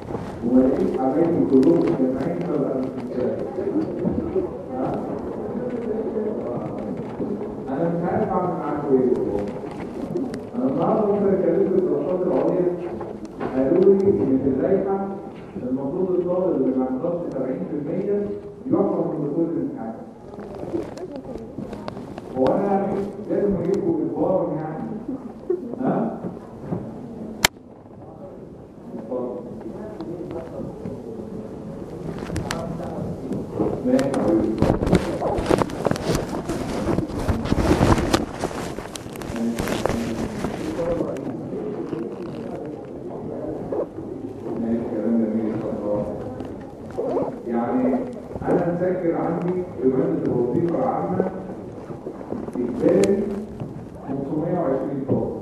ولقيت حبايبي كلهم مجتمعين فبقى مش مشكلة ها؟ انا مش عارف اعمل معاكم ايه والله. انا النهارده ممكن اتكلم في الدراسات العليا قالوا لي ان في اللائحه المفروض الطالب اللي ما حضرش 70% يحرم من دخول الامتحان هو انا يعني لازم اجيبكم بالفارم يعني ها؟ اتفضل. ماشي يا حبيبي. ماشي كلام جميل ان شاء الله يعني انا مسجل عندي في ماده الوظيفه العامه اجباري 520 طالب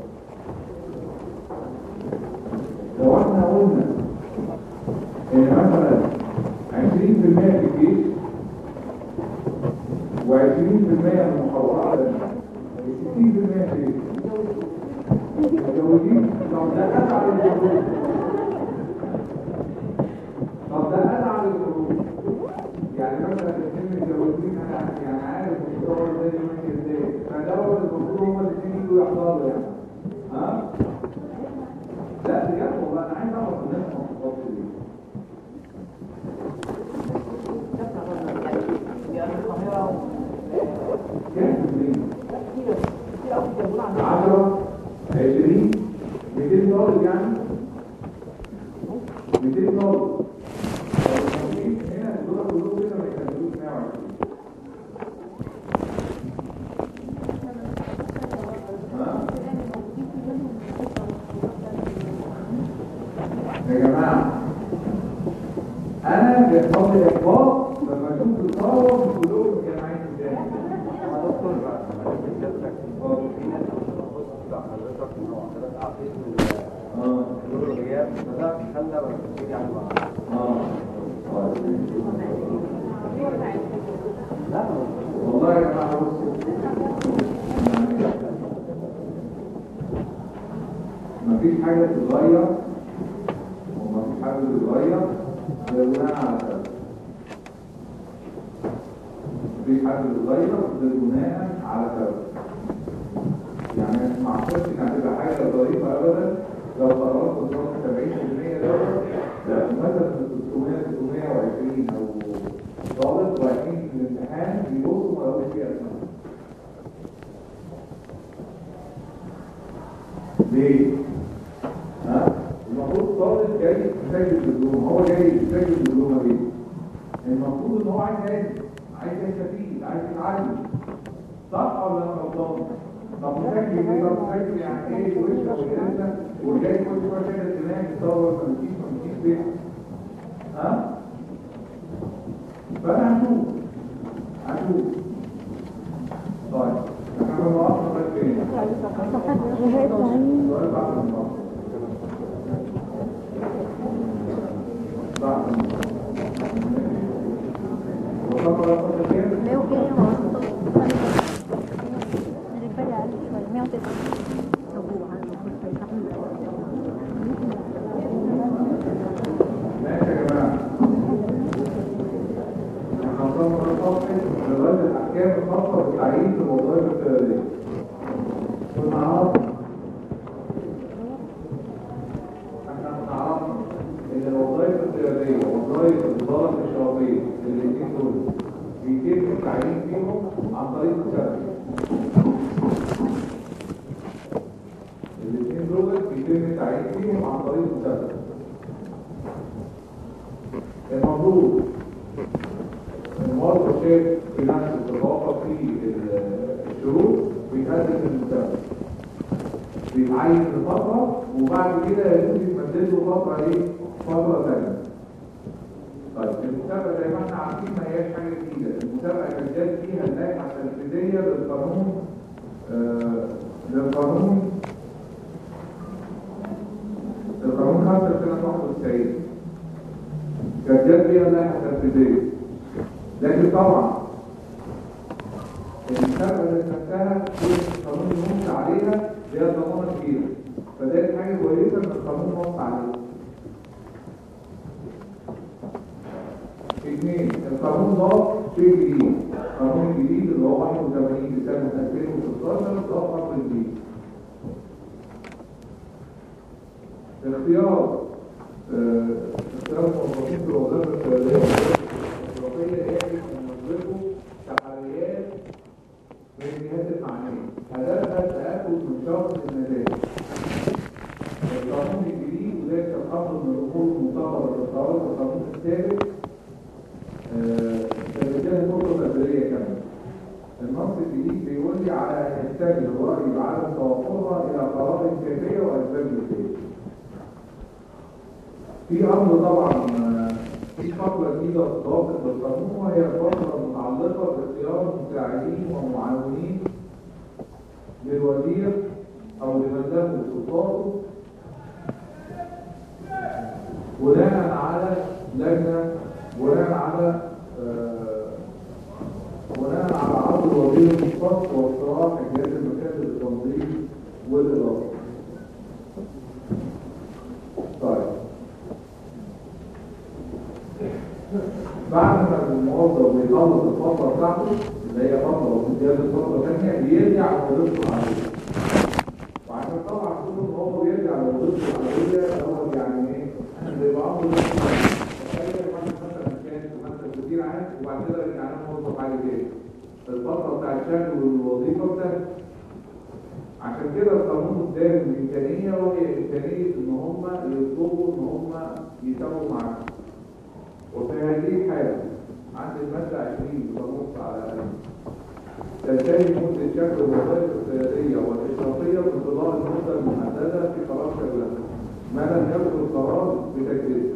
لو احنا قلنا ان مثلا 20% في الجيش و20% من المحافظات 60% في متجوزين طب ده ازعل الجمهور طب ده ازعل الجمهور يعني مثلا الاثنين متجوزين انا يعني عارف الدور ده ماشي ازاي فدول المفروض هما الاثنين يجوا يحضروا يعني ها لا بجد والله انا عايز اعرف الناس ما بتفضلش ليه كام في المية؟ 10 20 200 طالب يعني 200 طالب هنا دول كلهم كده ما يكملوش 120 ها؟ يا جماعة أنا بيحصل لي إحباط لما أشوف الطلبة كلهم متجمعين قدامي. آه. آه. والله يا جماعة بصوا مفيش حاجة تتغير ومفيش حاجة تتغير غير بناء على سبب مفيش حاجة تتغير غير بناء على سبب يعني ما اعتقدش ان هتبقى حاجة ظريفة ابدا لو قررت نظام 70% دوت لا مثلا 600 620 او طالب رايحين في الامتحان بيبصوا ما لقوش فيه اسماء ليه؟ ها؟ المفروض طالب جاي يسجل دبلومه هو جاي يسجل دبلومه ليه؟ المفروض ان هو عايز يعلم عايز يستفيد عايز يتعلم صح ولا انا غلطان؟ طب مسجل ايه؟ طب مسجل يعني ايه وش وجلسه وجاي كل شويه كده الدماغ يصور 50 50 بيت ها؟ فانا هشوف هشوف طيب احنا بنوقف لغايه فين؟ السؤال بعد الموقف بعد الموقف وصلنا لغايه فين؟ 没有变化，都那就快点，没有这个，要不完了会被他们 ماشي يا جماعه احنا وصلنا لغايه لغايه الاحكام الخاصه بالتعيين في الوظائف القياديه كنا عرفنا احنا كنا عرفنا ان الوظائف القياديه ووظائف الاداره الاشرافيه الاثنين دول بيتم التعيين فيهم عن طريق السبب الاثنين دول بيتم التعيين فيهم عن طريق السبب المفروض الموظف شايف في نفسه تتوقف في الشروط ويتقدم في المستقبل بيتعين لفترة وبعد كده يجوز يتمدد له فترة ايه؟ فترة ثانية. طيب المسابقة زي ما احنا عارفين ما هياش حاجة جديدة، المسابقة كانت جت فيها اللائحة التنفيذية للقانون آه للقانون للقانون 5 سنة 91 كانت جت فيها اللائحة التنفيذية لكن طبعا المسابقة اللي نفسها هي القانون المنص عليها هي ضمانة كبيرة فده حاجة كويسة ان القانون نص عليها القانون ده شيء جديد القانون الجديد اللي هو 81 لسنة 2016 ده قانون جديد اختيار آه، اختيار الموظفين في الوظائف القيادية والوظائف يجب أن يصرفوا تحريات من الجهات المعنية هدفها التأكد من شرط النتائج القانون الجديد وذلك الأمر من الأمور المعتبرة في القرار القانون السابق كان فرصة تدريبية كاملة النص الجديد بيقول لي على أن يحتاج الرأي بعدم توفرها إلى قرار كافية وأسباب كافية في أمر طبعا آه، في فقرة جديدة ضابط بالقانون وهي الفقرة المتعلقة باختيار مساعدين ومعاونين للوزير أو لمن له سلطاته بناء على لجنة بناء على آه، بناء على عرض الوزير المختص واقتراح جهاز المكاتب التنظيم والإدارة. طيب بعد ما الموظف بيخلص الفترة بتاعته اللي هي فترة وزيادة فترة ثانية بيرجع لوظيفته العادية. وعشان طبعا كل ان هو بيرجع لوظيفته العادية دوت يعني ايه؟ بيبقى امر تخيل واحد مثلا كان في مكتب مدير عام وبعد كده رجع لنا موظف عادي تاني. الفترة بتاع الشغل والوظيفة بتاعته عشان كده القانون اداهم الامكانيه وهي امكانيه ان هم يطلبوا ان هم يتابعوا معاك وفي هذه الحاله عند الماده 20 بنص على تنتهي مده شكل الوظائف القياديه والاشرافيه بانتظار المده المحدده في قرار شغلها ما لم يكن القرار بتجديده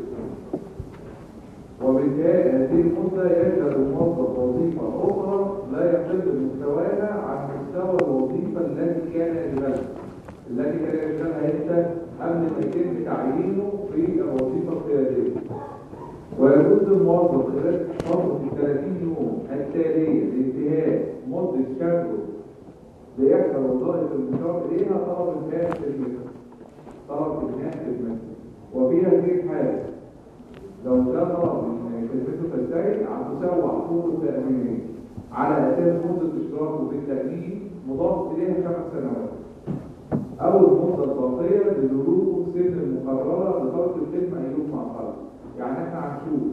وبالتالي هذه المدة يشهد الموظف وظيفة أخرى لا يقل مستواها عن مستوى الوظيفة التي كان يشغلها التي كان يشغلها أنت قبل ما يتم تعيينه في الوظيفة القيادية ويجوز للموظف خلال فترة ال 30 يوم التالية لانتهاء مدة شغله لإحدى الوظائف المشار إليها طلب انتهاء خدمته طلب انتهاء خدمته وفي هذه الحالة لو ده طلب ان خدمته تنتهي هتساوي حقوقه التأمينية على أساس مدة اشتراكه في التأمين مضاف إليها خمس سنوات أو المدة الباقية لبلوغ سن المقررة لترك الخدمة أيام مع الخلق يعني احنا هنشوف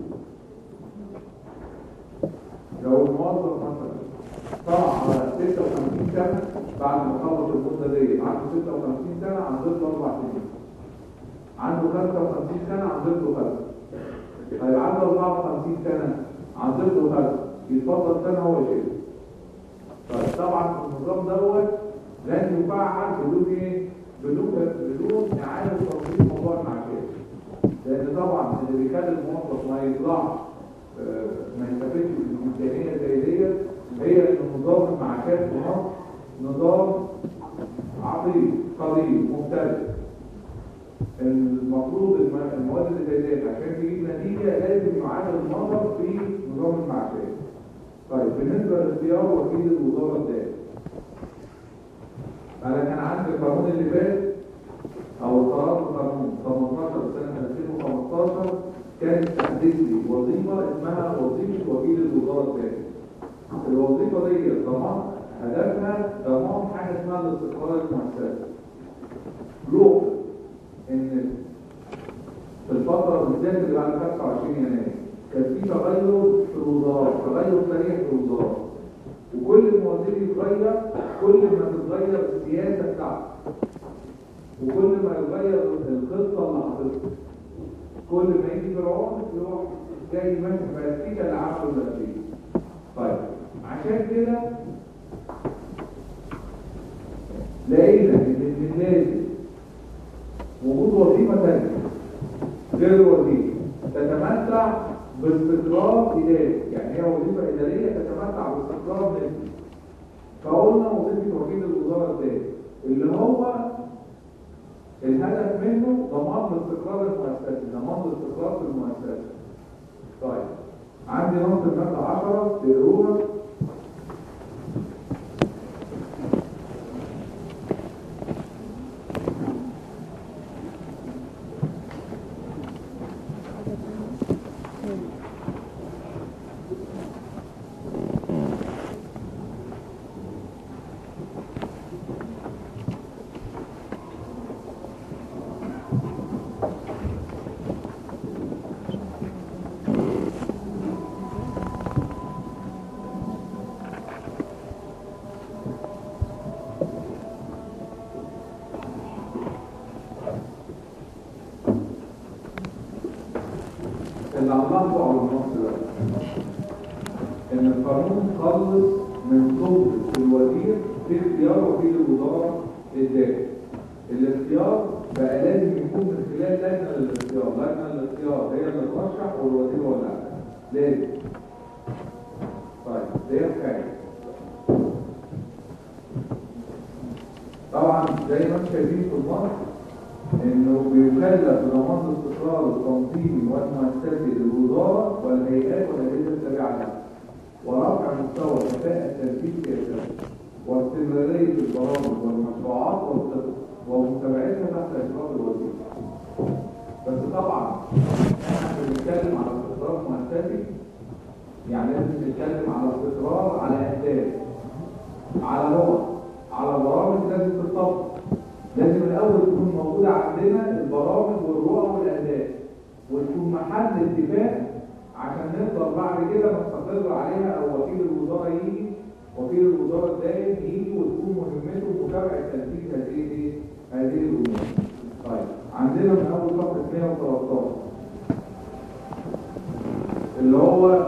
لو الموظف مثلا طلع على 56 سنة بعد ما خلص المدة دي عنده 56 سنة هنضيف له أربع سنين عنده 55 سنة هنضيف له خمسة طيب عنده 54 سنة هنضيف له خمسة يتفضل سنة هو يشيل طيب طبعا النظام دوت لن يفعل بدون ايه؟ بدون بدون إعادة تنظيم موضوع المعاشات لأن طبعا اللي بيخلي الموظف ما يطلعش آه، ما يستفدش من إمكانية زي ديت هي إن نظام المعاشات في مصر نظام عقيم قليل مختلف المفروض الم- المواد اللي زي ديت عشان تجيب نتيجة لازم يعاد النظر في نظام المعاشات. طيب بالنسبة لاختيار وكيل الوزارة الثاني أنا كان عندي القانون اللي فات أو القرار القانون 18 سنة 2015 كانت تحديد لي وظيفة اسمها وظيفة وكيل الوزارة الثاني. الوظيفة دي ضمان هدفها ضمان حاجة اسمها الاستقرار المؤسسي. لوك ان في الفترة بالذات اللي بعد 25 يناير كان في تغير في الوزارات، تغير سريع في الوزارات. وكل ما وزير يتغير كل ما تتغير السياسة بتاعته. وكل ما يتغير الخطة اللي حاططها. كل ما يجي فرعون يروح جاي ماشي فاسكيكا اللي عمله الأخير. طيب عشان كده لقينا ان من لازم وجود وظيفة ثانية غير الوظيفة تتمتع باستقرار إداري يعني هي وظيفة إدارية تتمتع باستقرار نسبي فقلنا وظيفة وكيل الوزارة الثاني اللي هو الهدف منه ضمان الاستقرار المؤسسي ضمان الاستقرار في المؤسسة طيب عندي نص المادة 10 تقروها اللي هنلاحظه على النص ده ان القانون خلص من سلطه الوزير في اختيار وكيل الوزاره الداخلي الاختيار بقى لازم يكون من خلال لجنه للاختيار لجنه للاختيار هي اللي ترشح والوزير هو اللي يعمل. لازم طيب دي حاجه طبعا زي ما انتم شايفين في النص انه بيكلف بضمان الاستقرار التنظيمي والمؤسسي للوزاره والهيئات والاجهزه التابعه لها ورفع مستوى كفاءه تنفيذ سياسته واستمراريه البرامج والمشروعات والخطط ومتابعتها تحت اشراف الوزير بس طبعا احنا بنتكلم على استقرار مؤسسي يعني لازم نتكلم على استقرار على اهداف على نقط على برامج لازم تتطبق لازم الاول تكون موجوده عندنا البرامج والرؤى والاهداف وتكون محل اتفاق عشان نقدر بعد كده نستقر عليها او وكيل الوزاره يجي وكيل الوزاره الدائم يجي وتكون مهمته متابعه تنفيذ هذه ايه؟ هذه الامور. طيب عندنا من اول صفحه 113 اللي هو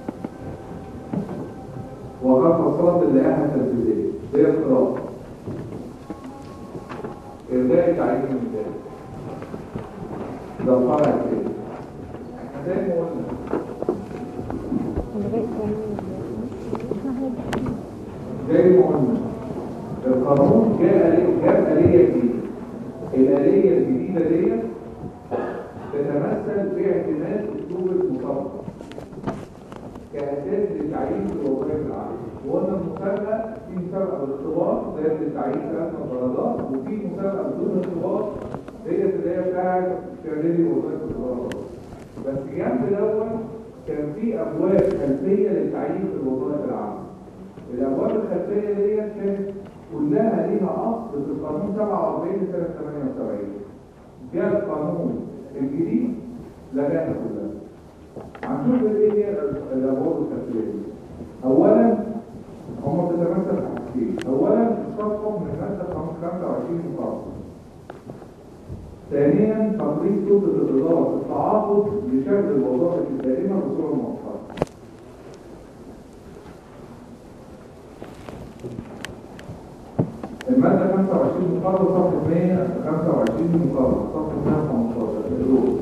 وقد فصلت اللائحه التنفيذيه دي القراءه إرجاء تعيين المثال ده الفرع الثاني احنا زي ما قلنا اللي بقى اسمها زي ما قلنا القانون جاء آلية جاب آلية جديدة الآلية الجديدة دي تتمثل في اعتماد أسلوب المسابقة كأساس للتعيين في الوظائف العامة وقلنا المسابقة في مسابقة بالاختبار زي للتعيين ثلاث درجات وفي مسابقة بدون اختبار هي اللي هي بتاعت تعديل وظائف الوزارة بس جنب الأول كان في أبواب خلفية للتعيين في الوظائف العامة الأبواب الخلفية دي كانت كلها ليها أصل في القانون 47 سنة 78 جاء القانون الجديد لغاها كلها هنشوف ايه هي الابواب الخلفيه دي اولا هم بتتمثل في حاجتين اولا استفهم من ماده 25 مقرر ثانيا تقرير سلطه الاداره في التعاقد لشغل الوظائف الدائمه بصوره مؤقته المادة 25 مقرر صفحة 125 مقرر صفحة 115 الدروس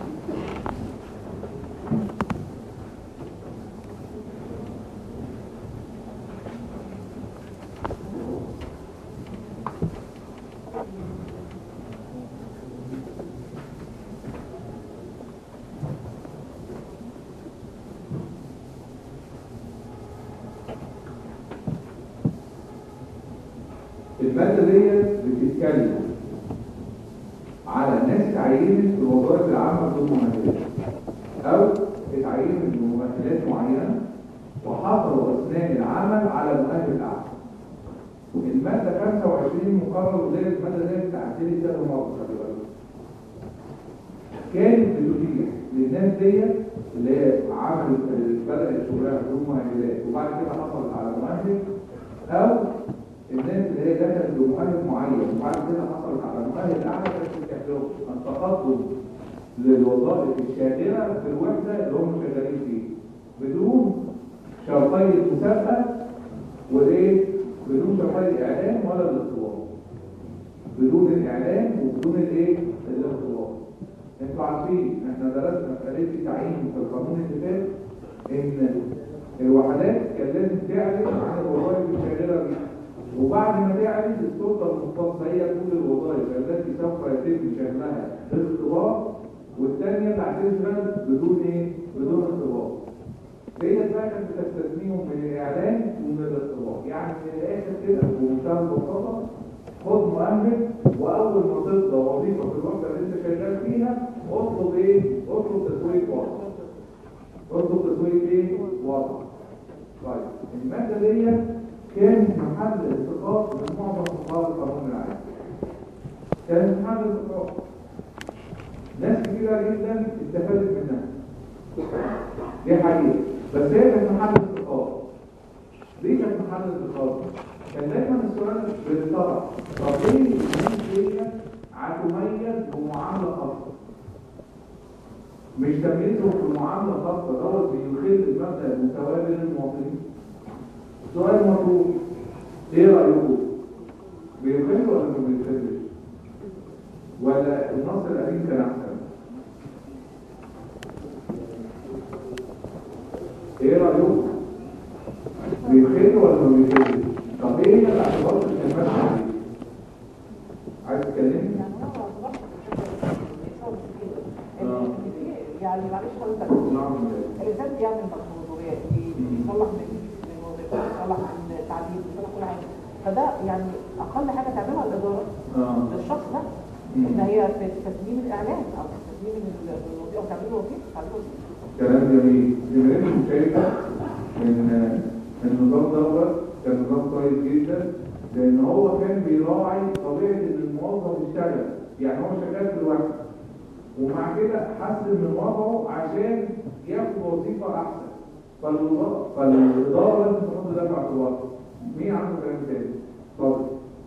المادة دي بتتكلم على ناس اتعينت في الوظائف العامة بدون مؤهلات أو اتعينت بمؤهلات معينة وحصلوا أثناء العمل على مؤهل أعلى. المادة 25 مقرر زي المادة دي بتعدلي كذا مرة خلي بالك. كانت بتتيح للناس دي اللي هي عملت بدأت شغلها بدون مؤهلات وبعد كده حصلت على مؤهل أو الناس اللي هي دخلت بمؤهل معين وبعد كده حصلت على مؤهل اعلى بس تحلهم التقدم للوظائف الشاغره في الوحده اللي هم شغالين فيه بدون شرطي المسابقه وايه بدون شرطي الاعلان ولا الاختبار بدون الاعلان وبدون الايه الاختبار انتوا عارفين احنا درسنا في آلية التعيين في القانون اللي فات ان الوحدات كان لازم تعلن عن الوظائف الشاغره بيها وبعد ما تعلن السلطه المختصه هي كل الوظائف التي سوف يتم شغلها بالاختبار والثانيه تعتزل بدون ايه؟ بدون اختبار. هي بقى كانت بتستثنيهم من الاعلان ومن الاختبار، يعني من الاخر كده بمنتهى البساطه خد مؤهل واول ما تفضى وظيفه في الوقت اللي انت شغال فيها اطلب ايه؟ اطلب تسويق وضع. اطلب تسويق ايه؟ وضع. طيب الماده دي كانت محل التقاط من معظم فقهاء القانون العام كانت محل التقاط ناس كثيرة جدا استفادت منها دي حقيقة بس هي كانت محل التقاط ليه كانت محل التقاط؟ كان دايما السؤال بالطرف طب ليه الناس دي هتميز بمعاملة خاصة؟ مش تمييزهم في معامله خاصه دوت بيخل بمبدا المساواه بين المواطنين سؤال مطروح ايه رايكم بيخل ولا ما بيخلش ولا النص القديم كان احسن ايه رايكم بيخل ولا ما بيخلش طب ايه هي الاعتبارات اللي كان ماشي عليه عايز تكلمني آه. يعني معلش حضرتك نعم الانسان بيعمل مخطوطات بيصلح من من وظيفه بيصلح من تعليم بيصلح كل حاجه فده يعني اقل حاجه تعملها الاداره اه للشخص ده مم. ان هي في تسليم الاعلان او في تسليم الوظيفه او تعميل الوظيفه تعميل الوظيفه كلام جميل جميل شايفه ان النظام دوت كان نظام كويس جدا لان هو كان بيراعي طبيعه ان الموظف يشتغل يعني هو شغال في الوقت ومع كده حسن من وضعه عشان ياخد وظيفه احسن فالوظ- فالاداره لازم تحط ده في اعتبارها مين عنده كلام تاني؟ اتفضل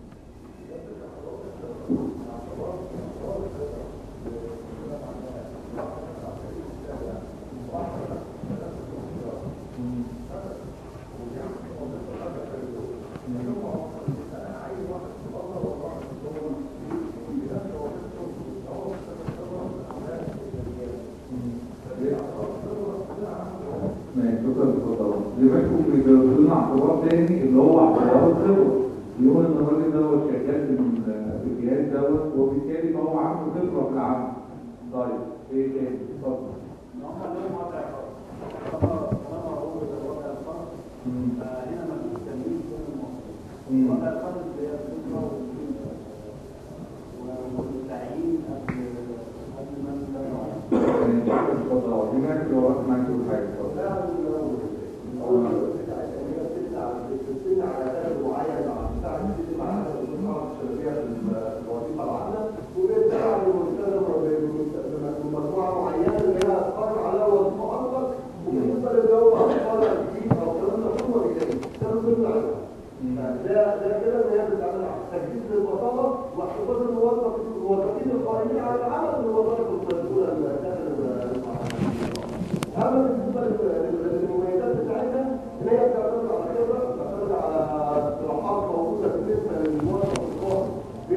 ماشي شكرا اتفضل دلوقتي بيجربوا لنا اعتبار تاني اللي هو اعتبار الخبره يقول ان الراجل دوت شغال في ال- في الجهاز دوت وبالتالي فهو عنده خبره في العمل طيب ايه تاني اتفضل مم. مم. ماشي، اتفضل دي ماشي لو وقت معاك تقول حاجه اتفضل ده ده كده ان هي بتعمل تجديد للبطاله واحتفاظ الموظف الموظفين القائمين على العمل بالوظائف المسؤوله داخل المعهد. اما بالنسبه لل- للمميزات بتاعتها ان هي بتعتمد على خبره بتعتمد على اقتراحات موجوده بالنسبه للموظف القائم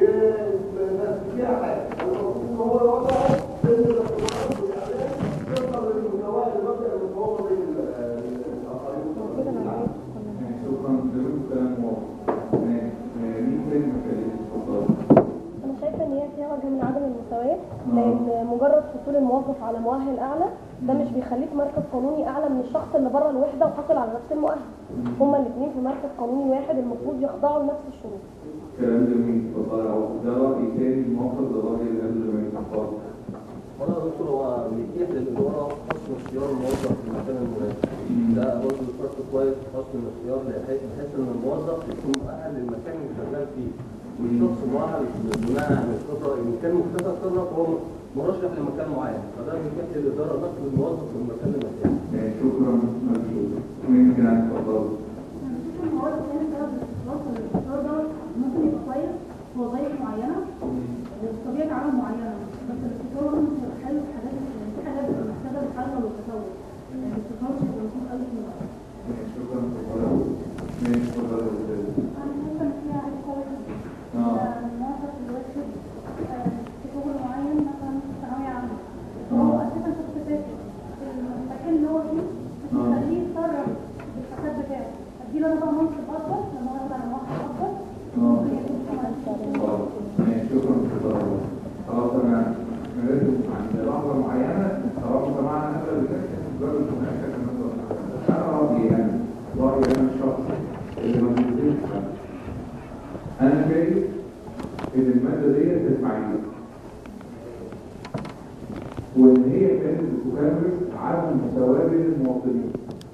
ب- بس فيها حاجه المفروض ان هو يوضع سن الاختبارات والاعلان يوصل للمساواه لمبدا المفاوضه بين ال- الاخرين كده انا عايز ماشي، شكرا جميل كلام واضح ماشي آه، مين تاني ما اتكلمش اتفضل أنا شايفة إن هي فيها وجه من عدم المساواة لأن مجرد حصول الموظف على مؤهل أعلى ده مش بيخليك مركز قانوني أعلى من الشخص اللي بره الوحدة وحصل على نفس المؤهل هما الاثنين في مركز قانوني واحد المفروض يخضعوا لنفس الشروط كلام جميل اتفضل يا عوض. ده رأي تاني موقف ده رأي اللي قبل ما يتفضل والله يا دكتور هو بيتيح للإدارة حسن اختيار الموظف في المكان المناسب. ده برضه فرق كويس في حسن الاختيار بحيث بحيث إن الموظف يكون مؤهل للمكان اللي شغال فيه. والشخص مؤهل بناء على الخبرة إن كان مكتسب خبرة فهو مرشح لمكان معين. فده بيتيح للإدارة نقل الموظف من مكان لمكان. آه، شكرا مشكور مين كان اتفضل هو الثاني سبب الاختلاط والاختيار ده ممكن يبقى كويس في وظائف معينه وبطبيعه عمل معينه بس الاختيار ممكن يبقى حلو في حاجات في حاجات بتبقى محتاجه الحل والتطور يعني الاختيار مش هيبقى مفيد قوي في الوقت آه، شكرا اتفضل مين اتفضل يا أستاذ. انا شايفه ان فيها حاجه كويسه اه الموظف دلوقتي آه، في شغل معين مثلا في ثانويه عامه هو اساسا شخص فاشل المكان اللي هو فيه مش مخليه يتصرف بالحساب بتاعه اديله انا بقى منصب اكبر لما هو على واحد اكبر ممكن يكون في خلاص. ماشي، شكرا اتفضل خلاص انا نرد عند لحظه معينه طالما سمعنا هذا الكلام باب المناقشه كمان انا راضي يعني راضي انا الشخص اللي ما بينزلش انا شايف ان الماده دي تسمعيه وان هي كانت بتكرس عدم المساواه بين المواطنين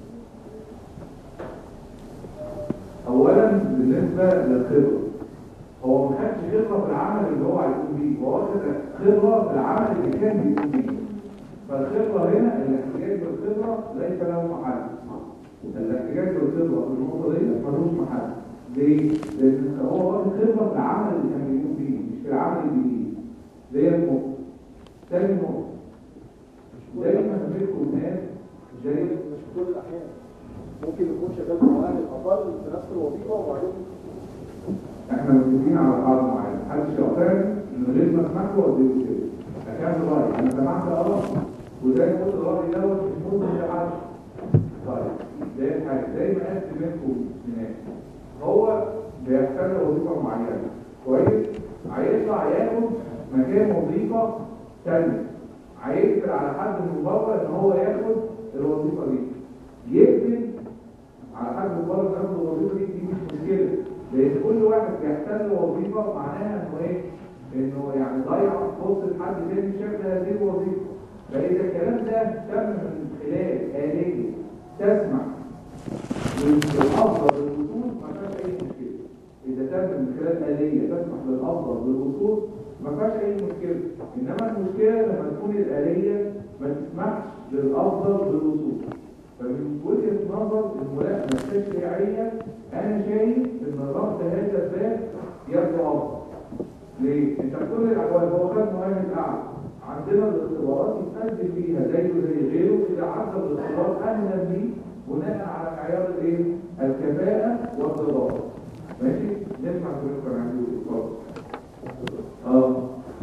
اولا بالنسبه للخبره هو ما خدش خبره في العمل اللي هو هيقوم بيه هو واخد خبره في العمل اللي كان بيقوم بيه فالخبره هنا الاحتياج بالخبره ليس له محل الاحتياج بالخبره في النقطه دي ملوش محل ليه؟ لان هو واخد خبره في العمل اللي كان بيقوم بيه مش في العمل الجديد دي النقطه تاني نقطه زي منكم ناس زي مش في كل الاحيان ممكن يكون شغال في مؤهل اقل في نفس الوظيفه وبعدين احنا متفقين على قاعده معينه محدش يعترض من غير ما اسمعكم واديكم كده اكمل رايي انا سمعت اه وزي ما قلت الراي دوت مش ممكن يحل طيب ده حاجه زي ما قلت منكم هناك هو بيحتاج وظيفه معينه كويس هيطلع ياخد مكان وظيفه ثانيه هيقبل على حد من بره ان هو ياخد الوظيفه دي يقبل على حد من بره ان ياخد الوظيفه دي دي مش مشكله لان كل واحد بيحتل وظيفه معناها انه ايه انه يعني ضيع فرصه حد تاني شاف هذه الوظيفه فاذا الكلام ده تم من خلال آلية تسمح للافضل للوصول ما فيهاش اي مشكله اذا تم من خلال آلية تسمح للافضل للوصول ما فيهاش اي مشكله انما المشكله لما تكون الآلية ما تسمحش للافضل للوصول فمن وجهه نظر الملائمه التشريعيه انا شايف ان رفض هذا الباب يبدو افضل ليه؟ انت في كل الاحوال هو خد مؤهل اعلى عندنا الاختبارات يتقدم فيها زيه زي غيره اذا عدى الاختبار اهلا بيه بناء على معيار الايه؟ الكفاءه والضباط ماشي؟ نسمع كلكم عندي اتفضل اه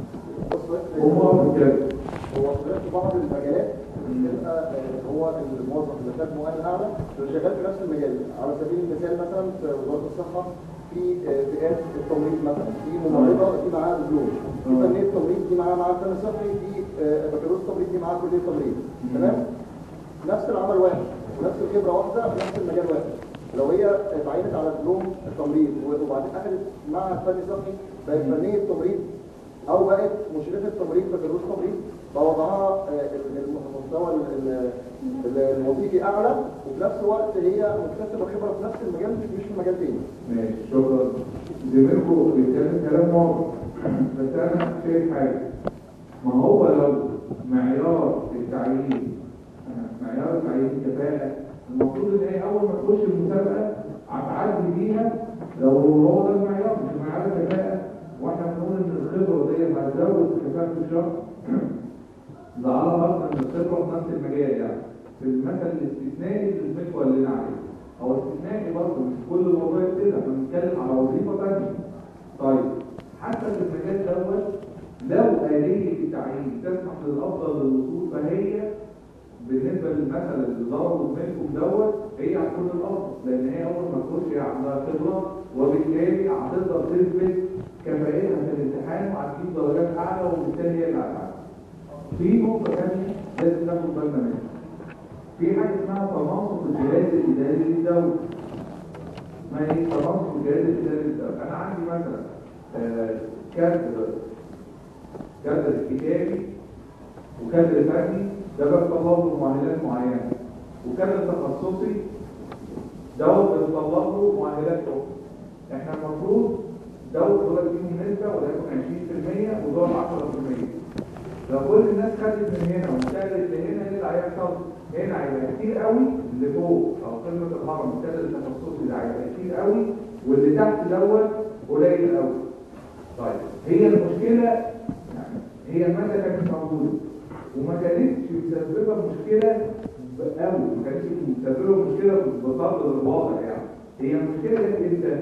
هو كده هو في بعض المجالات بيبقى آه، هو الموظف اللي خد مؤهل اعلى اللي شغال في نفس المجال على سبيل المثال مثلا في وزاره الصحه في آه، فئات التمريض مثلا في ممرضه دي معاها دبلوم في فنيه تمريض دي معاها معاها فن صحي في آه، بكالوريوس تمريض دي معاها كليه تمريض تمام نفس العمل واحد ونفس الخبره واحده ونفس المجال واحد لو هي اتعينت على دبلوم التمريض وبعدين اخذت معها فن صحي بقت فنيه تمريض او بقت مشرفه تمريض بكالوريوس تمريض بقى وضعها آه، المستوى ال- ال- الوظيفي اعلى وفي نفس الوقت هي مكتسبه خبره في نفس المجال مش مش في مجال تاني ماشي شكرا زميلكم بيتكلم كلام واضح بس انا شايف حاجه ما هو لو معيار التعيين معيار التعيين كفاءه المفروض ان هي اول ما تخش المسابقه هتعدي بيها لو هو ده المعيار مش معيار الكفاءه واحنا بنقول ان الخبره دي هتزود كفاءه الشخص ده على فرض ان الخبره في نفس المجال يعني في المثل الاستثنائي اللي زميلكم قال لنا عليه هو استثنائي برضه مش كل الوظائف كده احنا بنتكلم على وظيفه ثانيه طيب حتى في المجال دوت لو آلية التعيين تسمح للأفضل للوصول فهي بالنسبة للمثل اللي ضربوا منكم دوت هي هتكون الأفضل لأن هي أول ما تخش هي عندها خبرة وبالتالي هتقدر تثبت كفاءتها في الامتحان وهتجيب درجات أعلى وبالتالي هي اللي هتعلم. في نقطة ثانية لازم ناخد بالنا منها. في حاجة اسمها تناقض الجهاز الإداري للدولة. ما هي تناقض الجهاز الإداري للدولة؟ أنا عندي مثلا آه، كادر كادر كتابي وكادر فني ده بيتطلب له مؤهلات معينة وكادر تخصصي دوت بيتطلب له مؤهلات أخرى. احنا المفروض دوت دول فيهم نسبة وليكن 20% ودول 10%. لو كل الناس خدت من هنا واشتغلت لهنا ايه اللي هيحصل؟ هنا هيبقى كتير قوي اللي فوق او قمه الهرم الكادر التخصصي ده هيبقى كتير قوي واللي تحت دوت قليل قوي. طيب هي المشكله يعني هي الماده كانت موجوده وما كانتش مسببه مشكله قوي ما كانتش مسببه مشكله بصدر الواقع يعني هي المشكله جت امتى؟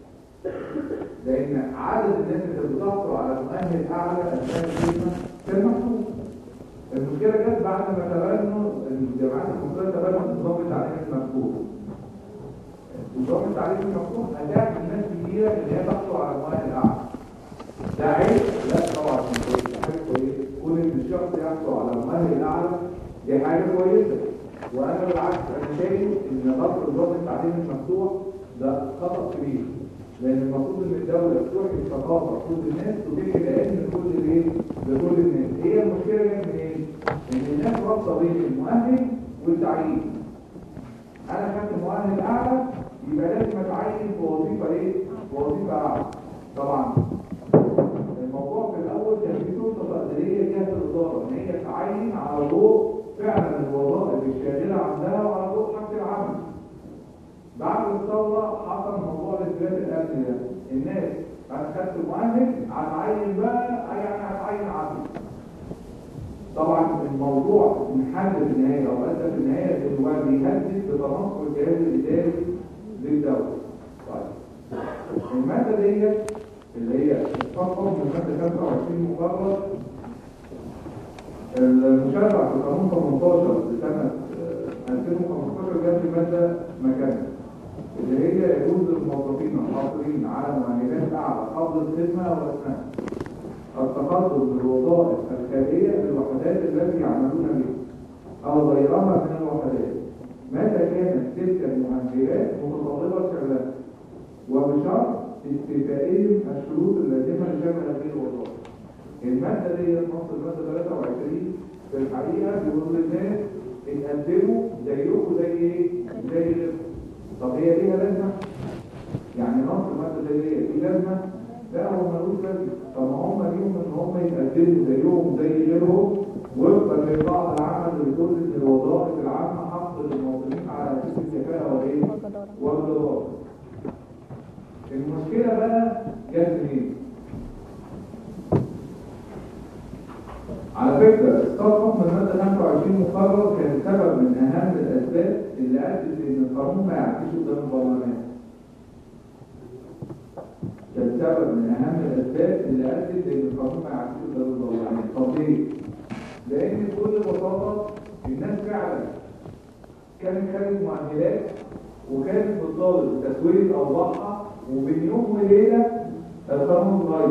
لان عدد الناس اللي بتحصل على مؤهل اعلى اثناء الخدمه كان محدود المشكله جت بعد ما تبنوا الجامعات المصريه تبنت نظام التعليم المفتوح نظام التعليم المفتوح اتاح لناس كتيره ان هي تحصل على مؤهل اعلى ده عيب لا طبعا مش كويس ده حاجه كويسه كون ان الشخص يحصل على مؤهل اعلى دي حاجه كويسه وانا بالعكس انا شايف ان رفض نظام التعليم المفتوح ده خطا كبير لان المفروض ان الدوله تروح الثقافه كل الناس وتدي العلم لكل الايه لكل الناس هي المشكله جت منين ان الناس رابطه بين المؤهل والتعيين انا خدت مؤهل اعلى يبقى لازم اتعين في وظيفه ايه في وظيفه اعلى طبعا الموضوع في الاول كان في سلطه تقديريه جهه الاداره ان هي تعين على ضوء فعلا الوظائف الشاغله عندها وعلى ضوء حق العمل بعد الثورة حصل موضوع الاثبات الأمني ده الناس أنا خدت مؤهل هتعين بقى يعني هتعين عدل طبعا الموضوع انحل في النهايه او ادى في النهايه ان هو بيهدد بتناقض الجهاز الاداري للدوله. طيب الماده ديت اللي هي الصفحه من ماده 25 مقرر المشرع في قانون 18 لسنه آه، 2015 جاب في ماده مكانها اللي هي يجوز للموظفين الحاصلين على مؤهلات اعلى قبل الخدمه واثناء التخصص بالوظائف الخارجيه للوحدات التي يعملون بها او غيرها من الوحدات متى كانت تلك المؤهلات متطلبه شغلها وبشرط استيفائهم الشروط اللازمه لشغل هذه الوظائف الماده دي نص الماده 23 في الحقيقه بيقول للناس اتقدموا زيكم زي ايه؟ زي غيركم طب هي ليها لازمه؟ يعني نص الماده زي دي دي لازمه؟ لا هو ملوش لازمه طب ما هم ليهم ان هم يتقدموا زيهم زي غيرهم وفقا لقاعده العمل اللي بتقول ان الوظائف العامه حق للمواطنين على اساس الكفاءه والايه؟ والجداره المشكله بقى جت منين؟ على فكرة إسقاط حكم المادة 25 مقرر كان سبب من أهم الأسباب اللي أدت إن القانون ما يعديش قدام البرلمان. كان سبب من أهم الأسباب اللي أدت إن القانون ما يعديش قدام البرلمان. طب ليه؟ لأن بكل بساطة الناس فعلا كانت خارج مؤهلات وكانت بتطالب بتسوية أوضاعها وبين يوم وليلة القانون اتغير.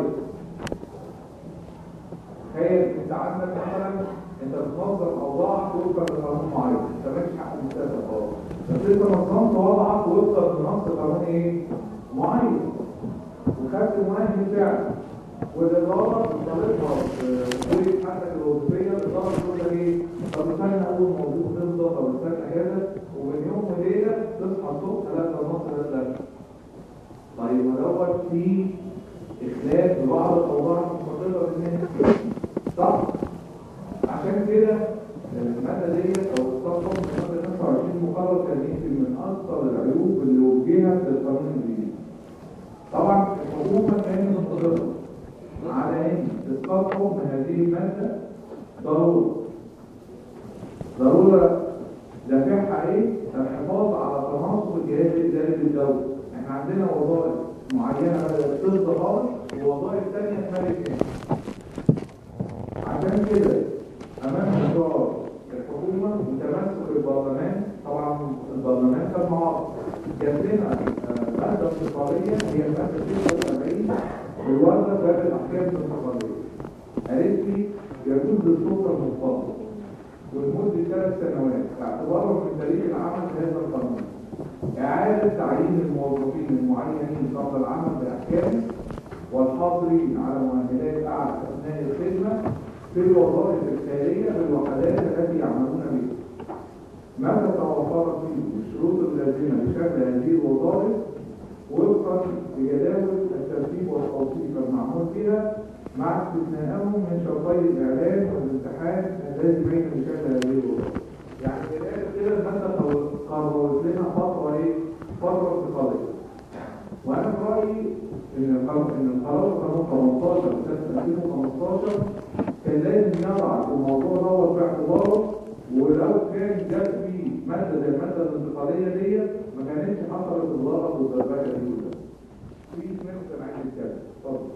تخيل انت عندك مثلا انت بتنظم اوضاعك وفقا لقانون معين انت مالكش حق المستقبل خالص بس انت نظمت وضعك وفقا لنص قانون ايه؟ معين وخدت مؤهل فعلا والاداره بتطالبها بوجود حقك الوظيفيه الاداره بتقول لك ايه؟ طب استنى اول موضوع تفضى طب استنى كذا ومن يوم وليله تصحى الصبح لا ده النص ده لا طيب ما دوت في اخلاف ببعض الاوضاع المستقله بالناس صح عشان كده المادة ديت او الصفحة المادة 25 مقرر كان يمكن من اكثر العيوب اللي وجهت للقانون الجديد طبعا الحكومة كانت مقدرة على ان اسقاط حكم هذه المادة ضرورة ضرورة دافعها ايه؟ الحفاظ على تناسق الجهاز الاداري للدولة احنا عندنا وظائف معينة بدأت تفضى خالص ووظائف ثانية اتملت تاني عشان كده امام اصرار الحكومه وتمسك البرلمان طبعا البرلمان كان معارض جات لنا آه، ماده انتقاليه هي الماده 76 بالورده باب الاحكام الانتقاليه قالت لي يجوز للسلطه المفضله ولمده ثلاث سنوات اعتبارا من تاريخ العمل في هذا القانون اعاده تعيين الموظفين المعينين قبل العمل باحكام والحاصلين على مؤهلات اعلى اثناء الخدمه في الوظائف الخارجيه بالوحدات التي يعملون بها. متى توفرت فيه الشروط اللازمه لشكل هذه الوظائف وفقا لجداول الترتيب والتوصيف المعمول بها مع استثنائهم من شرطي الاعلان والامتحان الذي بين لشكل هذه الوظائف. يعني كده كده الماده قررت لنا فتره ايه؟ فتره انتقاليه. وانا في رايي ان القرار ان القرار قانون 18 سنه 2015 كان لازم يضع الموضوع دوت في اعتباره ولو كان جاب فيه ماده زي الماده الانتقاليه ديت ما كانتش حصلت الضغط والدربكه دي كلها. في اثنين كان عايز يتكلم اتفضل.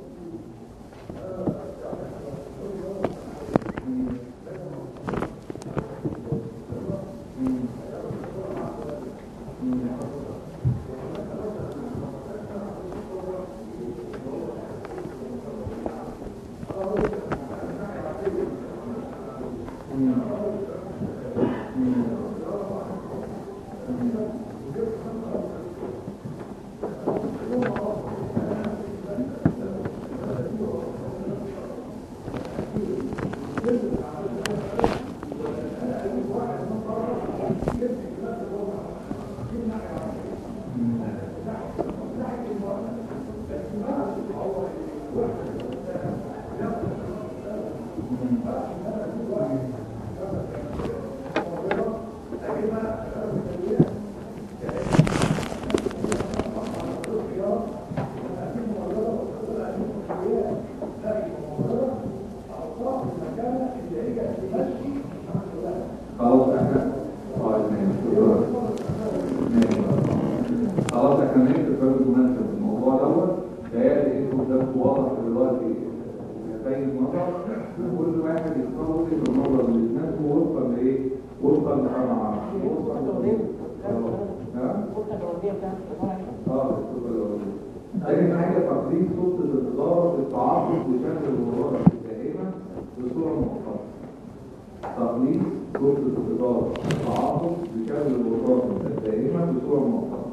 كل واحد يختار وجهة النظر اللي تناسبه وفقا لايه؟ وفقا لقناعة الغرفة الأولانية ها؟ الغرفة الأولانية بتاعت الإدارة اه الصفة الأولانية. تاني حاجة تقليد سلطة الإدارة في التعاقد بشكل الوزارة الدائمة بصورة مؤقتة. تقليد سلطة الإدارة في التعاقد بشكل الوزارة الدائمة بصورة مؤقتة.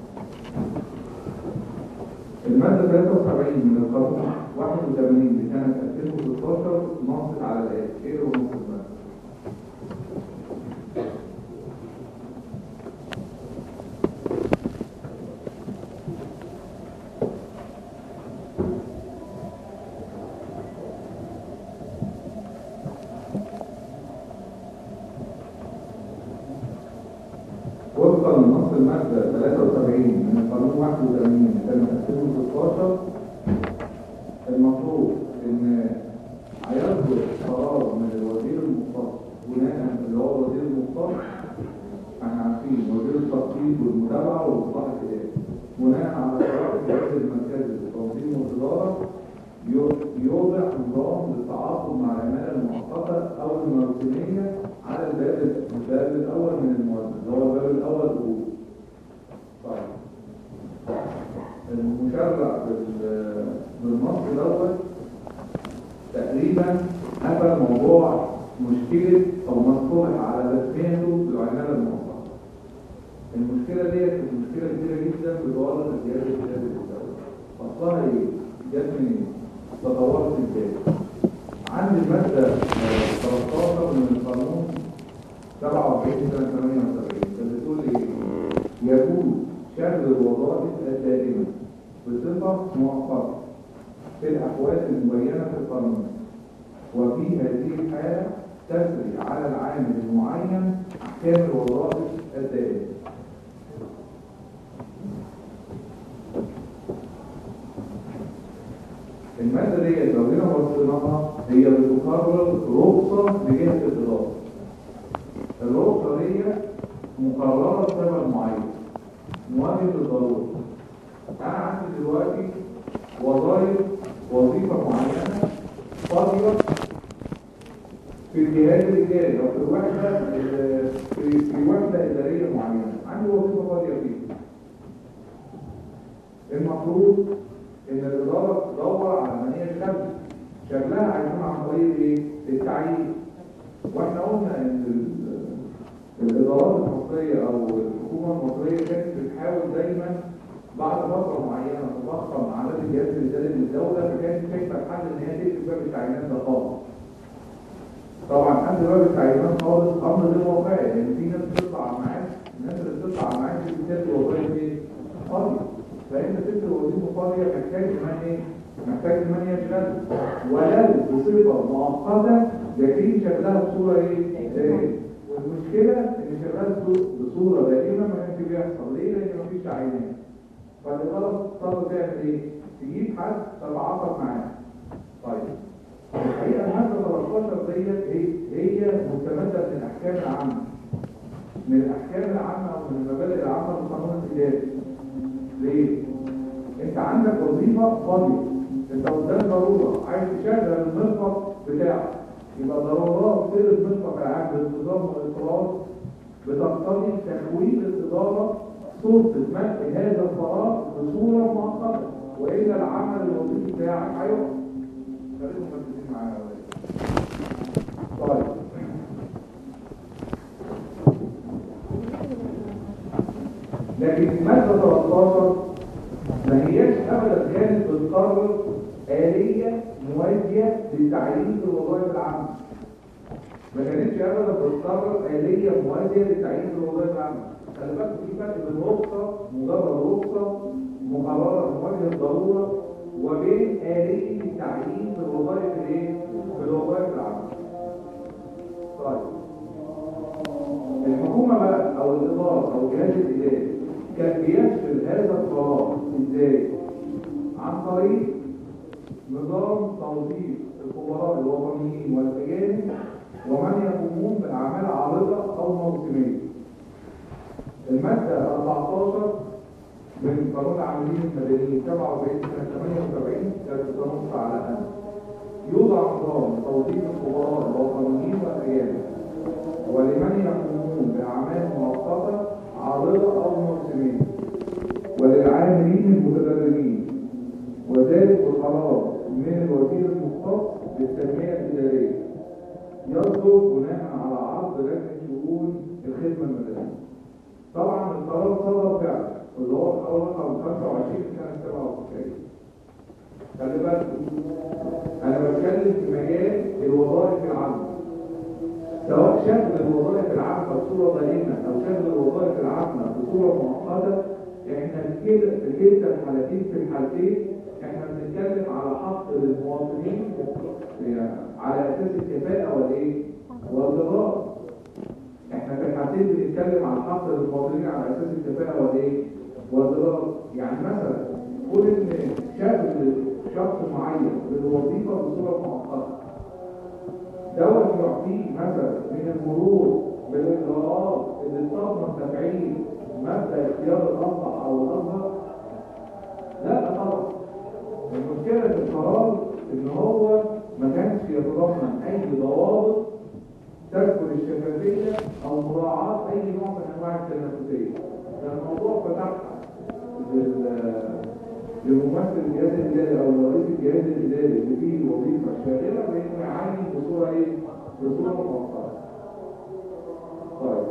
المادة 73 من القانون 81 لسنة 2016 نصت على الآتي، إيه هو نص المادة؟ وفقا لنص المادة 73 من القانون 81 لسنة 2016 المفروض ان هيصدر قرار من الوزير المختص بناء اللي هو الوزير المختص احنا عارفين وزير التخطيط والمتابعة والاصلاح الاداري بناء على قرار الجهاز المركزي للتنظيم والادارة يو- يوضع نظام للتعاقد مع العمالة المؤقتة او الموسمية على الباب الباب الاول من الموازنة اللي هو الباب الاول الاول طيب المشرع بال- بالنص دوت تقريبا قفل موضوع مشكلة أو مصطلح على تسميته بالعمالة المؤقتة. المشكلة ديت كانت مشكلة كبيرة جدا بتورط الجهاز الإداري للدولة. أصلها إيه؟ جت منين؟ تطورت إزاي؟ عند المادة آه، 13 من القانون 47 سنة 78 كانت بتقول إيه؟ يجوز شغل الوظائف الدائمة بصفة مؤقتة في الأحوال المبينة في القانون وفي هذه الحالة تسري على العامل المعين أحكام الوظائف الدائمة المادة دي لو جينا بصيناها هي بتقرر رخصة لجهة الإدارة الرخصة دي مقررة لسبب معين مواجهة الضرورة أنا عندي دلوقتي وظائف وظيفة معينة فاضية في الجهاز الإداري أو في الوحدة ال- في في وحدة إدارية معينة عندي وظيفة فاضية فيها المفروض إن الإدارة تدور على من هي شغل شغلها هيكون عن طريق إيه؟ التعيين واحنا قلنا ان ال- الادارات المصريه او الحكومه المصريه كانت بتحاول دايما بعد فتره معينه تضخم اعداد الجهاز الاداري للدوله فكانت شايفه الحل ان هي تقفل باب التعيينات ده خالص. طبعا قبل باب التعيينات خالص امر غير واقعي لان في ناس بتطلع على المعاش الناس اللي بتطلع على المعاش دي بتسيب وظائف ايه؟ فاضيه. فانت سبت الوظيفه فاضيه محتاج كمان ايه؟ محتاج كمان يشتغل ولو بصفه مؤقته لكن شغلها بصوره ايه؟ دائمه. والمشكله ان شغلها بصو- بصوره دائمه ما كانش بيحصل ليه؟ لان مفيش تعيينات. فالاداره تضطر تعمل ايه؟ تجيب حد تتعاقد معاه. طيب الحقيقه الماده 13 ديت هي هي مستمده من الاحكام العامه. من الاحكام العامه او من المبادئ العامه للقانون الاداري. ليه؟ انت عندك وظيفه فاضيه انت قدام ضروره عايز تشغل المرفق بتاعك يبقى ضرورات سير المرفق العام بانتظام واقراص بتقتضي تحويل الاداره سلطه ملء هذا الفراغ بصوره مؤقته والا العمل الوظيفي بتاعك هيقف خليكم مركزين معايا يا ولاد. طيب لكن المادة 13 ما هياش ابدا كانت بتقرر آلية موازية للتعيين في الوظائف العامة. ما كانتش ابدا بتقرر آلية موازية للتعيين في الوظائف العامة. خلي بالك في فرق بين رخصة مجرد رخصة مقررة بوجه الضرورة وبين آلية التعيين في الوظائف الايه؟ في الوظائف العامة. طيب الحكومة بقى أو الإدارة أو الجهاز الإداري كان بيشغل هذا القرار إزاي؟ عن طريق نظام توظيف الخبراء الوطنيين والأجانب ومن يقومون بالأعمال عارضة أو موسمية. المادة 14 من قانون العاملين المدنيين 47 سنة 78 كانت بتنص على أن يوضع نظام توظيف الخبراء الوطنيين والرجال ولمن يقومون بأعمال مؤقتة عارضة أو موسمية وللعاملين المتدربين وذلك بالقرار من الوزير المختص بالتنمية الإدارية يصدر بناء على عرض لجنة شؤون الخدمة المدنية طبعا القرار صدر فعلا اللي هو القرار رقم 25 سنة 97 خلي بالكم انا بتكلم في مجال الوظائف العامة سواء شغل الوظائف العامة بصورة دائمة او شغل الوظائف العامة بصورة مؤقتة احنا في كده في كلتا الحالتين في الحالتين احنا بنتكلم على حق للمواطنين يعني على اساس الكفاءة والايه والضرار احنا في الحالتين بنتكلم على حق للمواطنين على اساس الكفاءة والايه والضرار يعني مثلا قول ان شغل شخص معين بالوظيفة بصورة مؤقتة دوت يعطيه مثلا من المرور بالاجراءات اللي تضمن تفعيل مبدا اختيار الاصلح او الاظهر لا طبعا المشكله في القرار ان هو ما كانش يتضمن اي ضوابط تذكر الشفافيه او مراعاه اي نوع من انواع التنافسيه ده الموضوع فتحها لل- لممثل الجهاز الاداري او رئيس الجهاز الاداري اللي فيه الوظيفه الشاغله بانه يعين بصوره ايه؟ بصوره مؤقته. طيب.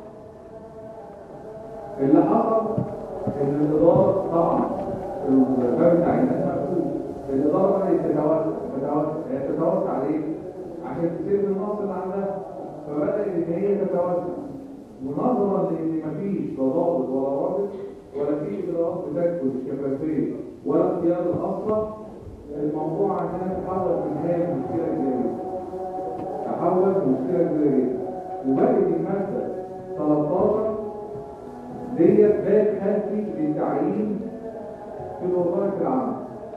اللي حصل ان الاداره طبعا الباب التعيينات مقفول. الاداره بدات تتوسع تتوسع هي تتوسع ليه؟ عشان تسيب النص اللي عندها فبدات ان هي تتوسع ونظرا لان مفيش ضوابط ولا رابط ولا في اجراءات بتذكر الشفافيه ولا اختيار الاصلح الموضوع عندنا تحول في النهايه مشكله كبيره تحول مشكله كبيره جدا وبقت الماده 13 ديت باب خلفي للتعيين في الوظائف العامه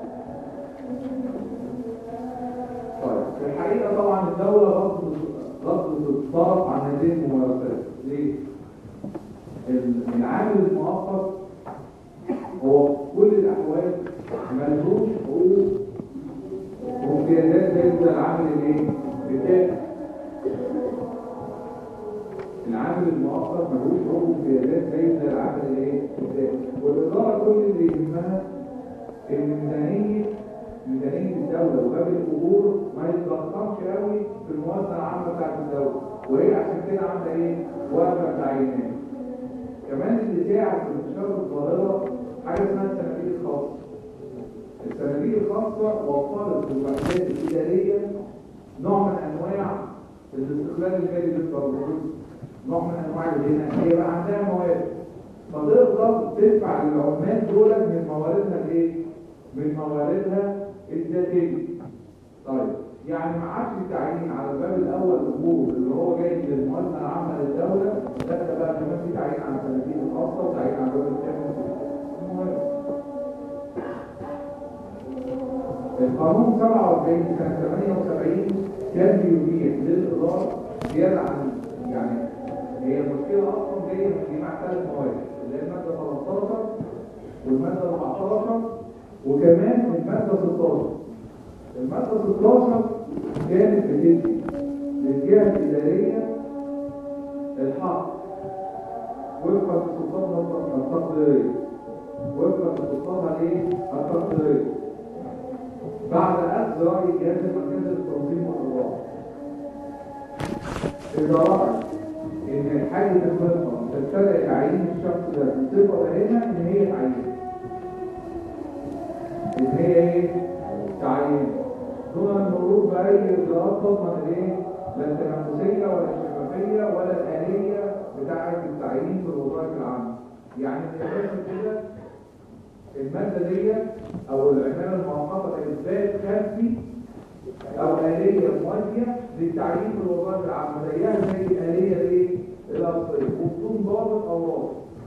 طيب في الحقيقه طبعا الدوله رفض رفض الطرف عن هذه الممارسات ليه؟ العامل المؤقت هو في كل الاحوال ملهوش حقوق وامتيازات زي ما العامل الايه؟ الدائم العامل المؤقت ملهوش حقوق وامتيازات زي ما العامل الايه؟ الدائم والاداره كل اللي يهمها ان ميزانيه ميزانيه الدوله وباب الاجور ما يتضخمش قوي في الموازنه العامه بتاعت الدوله وهي عشان كده عامله ايه؟ واقفه تعيينات كمان اللي ساعد في انتشار الظاهره حاجه اسمها الصناديق الخاصه الصناديق الخاصه وفرت للوحدات الاداريه نوع من انواع الاستقلال المالي للضروري نوع من انواع الغنى هي بقى عندها موارد فتقدر تدفع للعمال دول من مواردها الايه؟ من مواردها الذاتيه طيب يعني ما عادش التعيين على الباب الاول الاجور اللي هو جاي للموازنه العامه للدوله لا ده بقى كمان في تعيين على الصناديق الخاصه وتعيين على الباب الثاني المهم القانون 47 سنه 78 كان بيبيح للاداره زياده عن يعني هي المشكله اصلا جايه من جماعه ثلاث مواد اللي هي الماده 13 والماده 14 وكمان الماده 16 المادة 16 كانت بتدي للجهة الإدارية الحق وفقا لسلطاتها التقديرية وفقا لسلطاتها الايه؟ التقديرية بعد أخذ رأي الجهاز المركزي للتنظيم والإدارة إذا رأى إن الحاجة الخطة تبتدأ تعيين الشخص ده بصفة هنا إن هي تعيين إن هي إيه؟ تعيين دون المرور بأي إجراءات تضمن الإيه؟ لا التنافسية ولا الشفافية ولا الآلية بتاعة التعيين في الوظائف العامة. يعني بس كده المادة دي أو العمالة المؤقتة إثبات خلفي أو آلية موازية للتعيين في الوظائف العامة زيها زي الآلية الإيه؟ الأصلية وبدون ضابط أو رابط.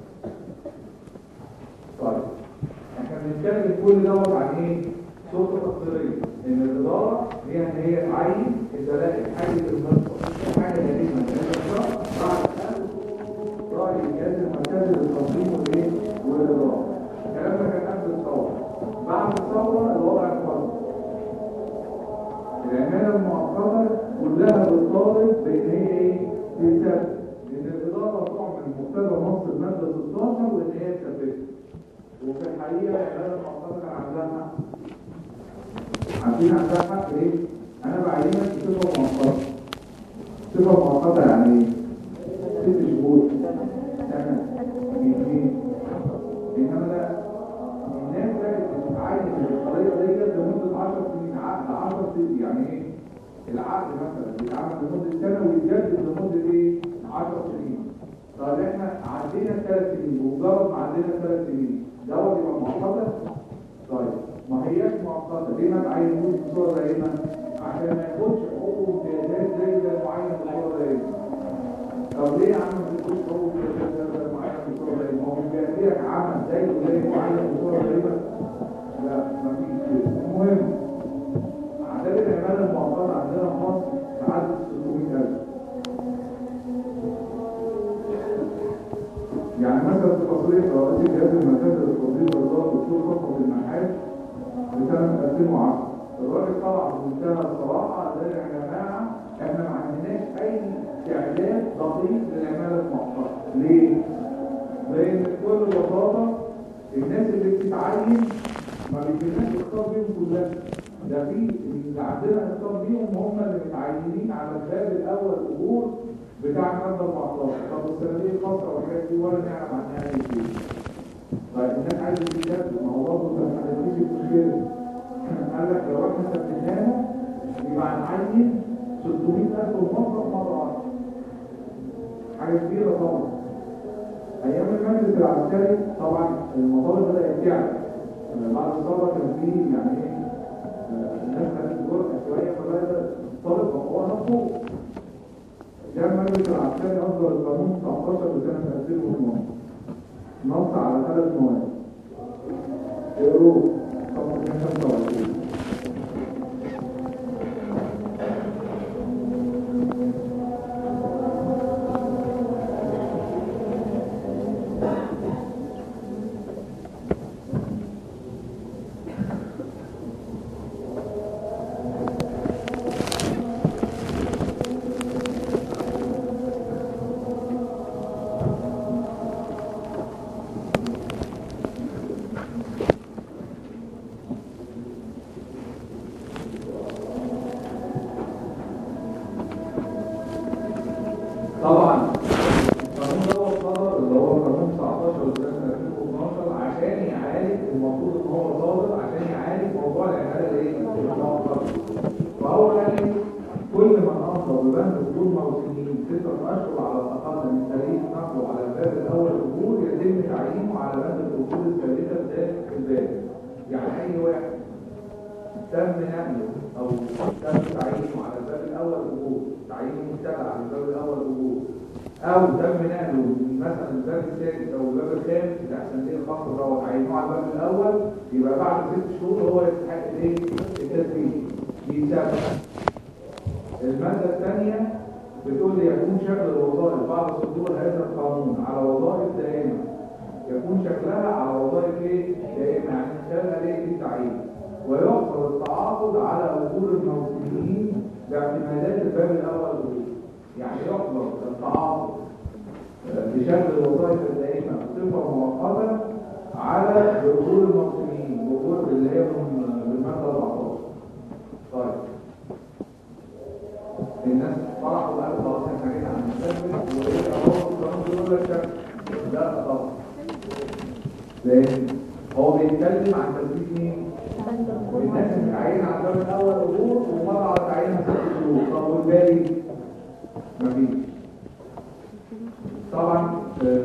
طيب احنا بنتكلم كل دوت عن ايه؟ سلطه تقديريه ان الاداره هي ان هي تعين الدلائل حاجه المنطقه حاجه لازمه للاداره بعد اخذ راي الجهاز المركزي للتنظيم والايه؟ والاداره الكلام ده كان قبل الثوره بعد الثوره الوضع اتفضل العمالة المؤقتة كلها بتطالب بإن هي إيه؟ تثبت إن الإدارة تعمل مقتضى نص المادة 16 وإن هي تثبت وفي الحقيقة العمالة المؤقتة كان عندها حق عارفين عندها حق إيه؟ أنا بعينك بصفة مؤقتة صفة مؤقتة يعني إيه؟ ست شهور سنة اثنين إنما لا الناس بقت بتتعين بالطريقة ديت لمدة 10 سنين عقد 10 سنين يعني ايه؟ العقد مثلا بيتعمل لمدة سنة ويتجدد لمدة ايه؟ 10 سنين طيب احنا عدينا ثلاث سنين ومجرد ما عدينا ثلاث سنين دوت يبقى مؤقتة طيب ما هياش مؤقتة ليه ما تعينوش بصورة دائمة؟ عشان ما ياخدش حقوق وامتيازات زي زي المعين بصورة دائمة طب ليه يا عم ما تقولش حقوق وامتيازات زي المعين بصورة دائمة؟ هو مش بيأتيك عمل زي زي المعين بصورة دائمة؟ لا مفيش كده المهم عدد العمالة المعتبرة عندنا في مصر تعدي 600000 يعني مثلا في تصريح رئيس جهاز المركز للتوظيف والإدارة الدكتور خطوة المعاش لسنة 2010 الراجل طلع بمنتهى الصراحة قال يا جماعة احنا ما عندناش أي استعداد دقيق للعمالة المعتبرة ليه؟ لأن بكل بساطة الناس اللي بتتعين ما بيجيلناش اختار بيهم كلها ده في اللي عندنا اختار بيهم هم اللي متعينين على الباب الاول اجور بتاع الماده 14 طب السنويه الخاصه والحاجات دي ولا نعرف عنها اي شيء طيب الناس عايزه تتكلم ما هو برضه ما حددتش المشكله قال لك لو احنا ثبتناها يبقى هنعين 600000 موظف مره واحده حاجه كبيره طبعا ايام المجلس العسكري طبعا المطالب بدات تعلى بعد الثوره كان في يعني ايه آه، الناس خدت جرأة شويه فبدات تطالب بقوها مطلوب جاء المجلس العسكري اصدر القانون 19 لسنه 2012 نص على ثلاث مواد اقروه صفحه 125 طبعا القانون ده صدر اللي هو قانون 19 لسنه 2012 عشان يعالج المفروض ان هو صادر عشان يعالج موضوع العماله الايه؟ المؤقته فهو قال ايه؟ كل من امضى ببند بدون موسمين ستة اشهر على الاقل من تاريخ نقله على الباب الاول اجور يتم تعيينه على بند الاصول الثابته بدايه الباب يعني اي واحد تم نقله او تم تعيينه على الباب الاول اجور تعيينه متبع على الباب الاول اجور او تم نقله من مثلا الباب السادس او الباب الخامس بتاع الصندوق الخاص ده وتعيينه على الباب الاول يبقى بعد ست شهور هو يستحق الايه؟ التثبيت يثبت الماده الثانيه بتقول لي يكون شكل الوظائف بعد صدور هذا القانون على وظائف دائمه يكون شكلها على وظائف ايه؟ دائمه يعني خلالها ليه التعيين ويحصل التعاقد على اجور الموسميين باعتمادات الباب الاول دول يعني يحصل التعاقد آه، بشكل الوظائف الدائمه بصفه مؤقته على اجور الموسميين اجور اللي هي من من الماده 14 طيب الناس فرحوا وقالوا خلاص احنا جينا عن المستثمر وايه اهو القانون بيقول لك شكل لا طبعا لان هو بيتكلم عن تثبيت مين؟ الناس اللي متعينه على الباب الاول اجور ومره على تعيينها ست شهور طب والباقي مفيش طبعا آه،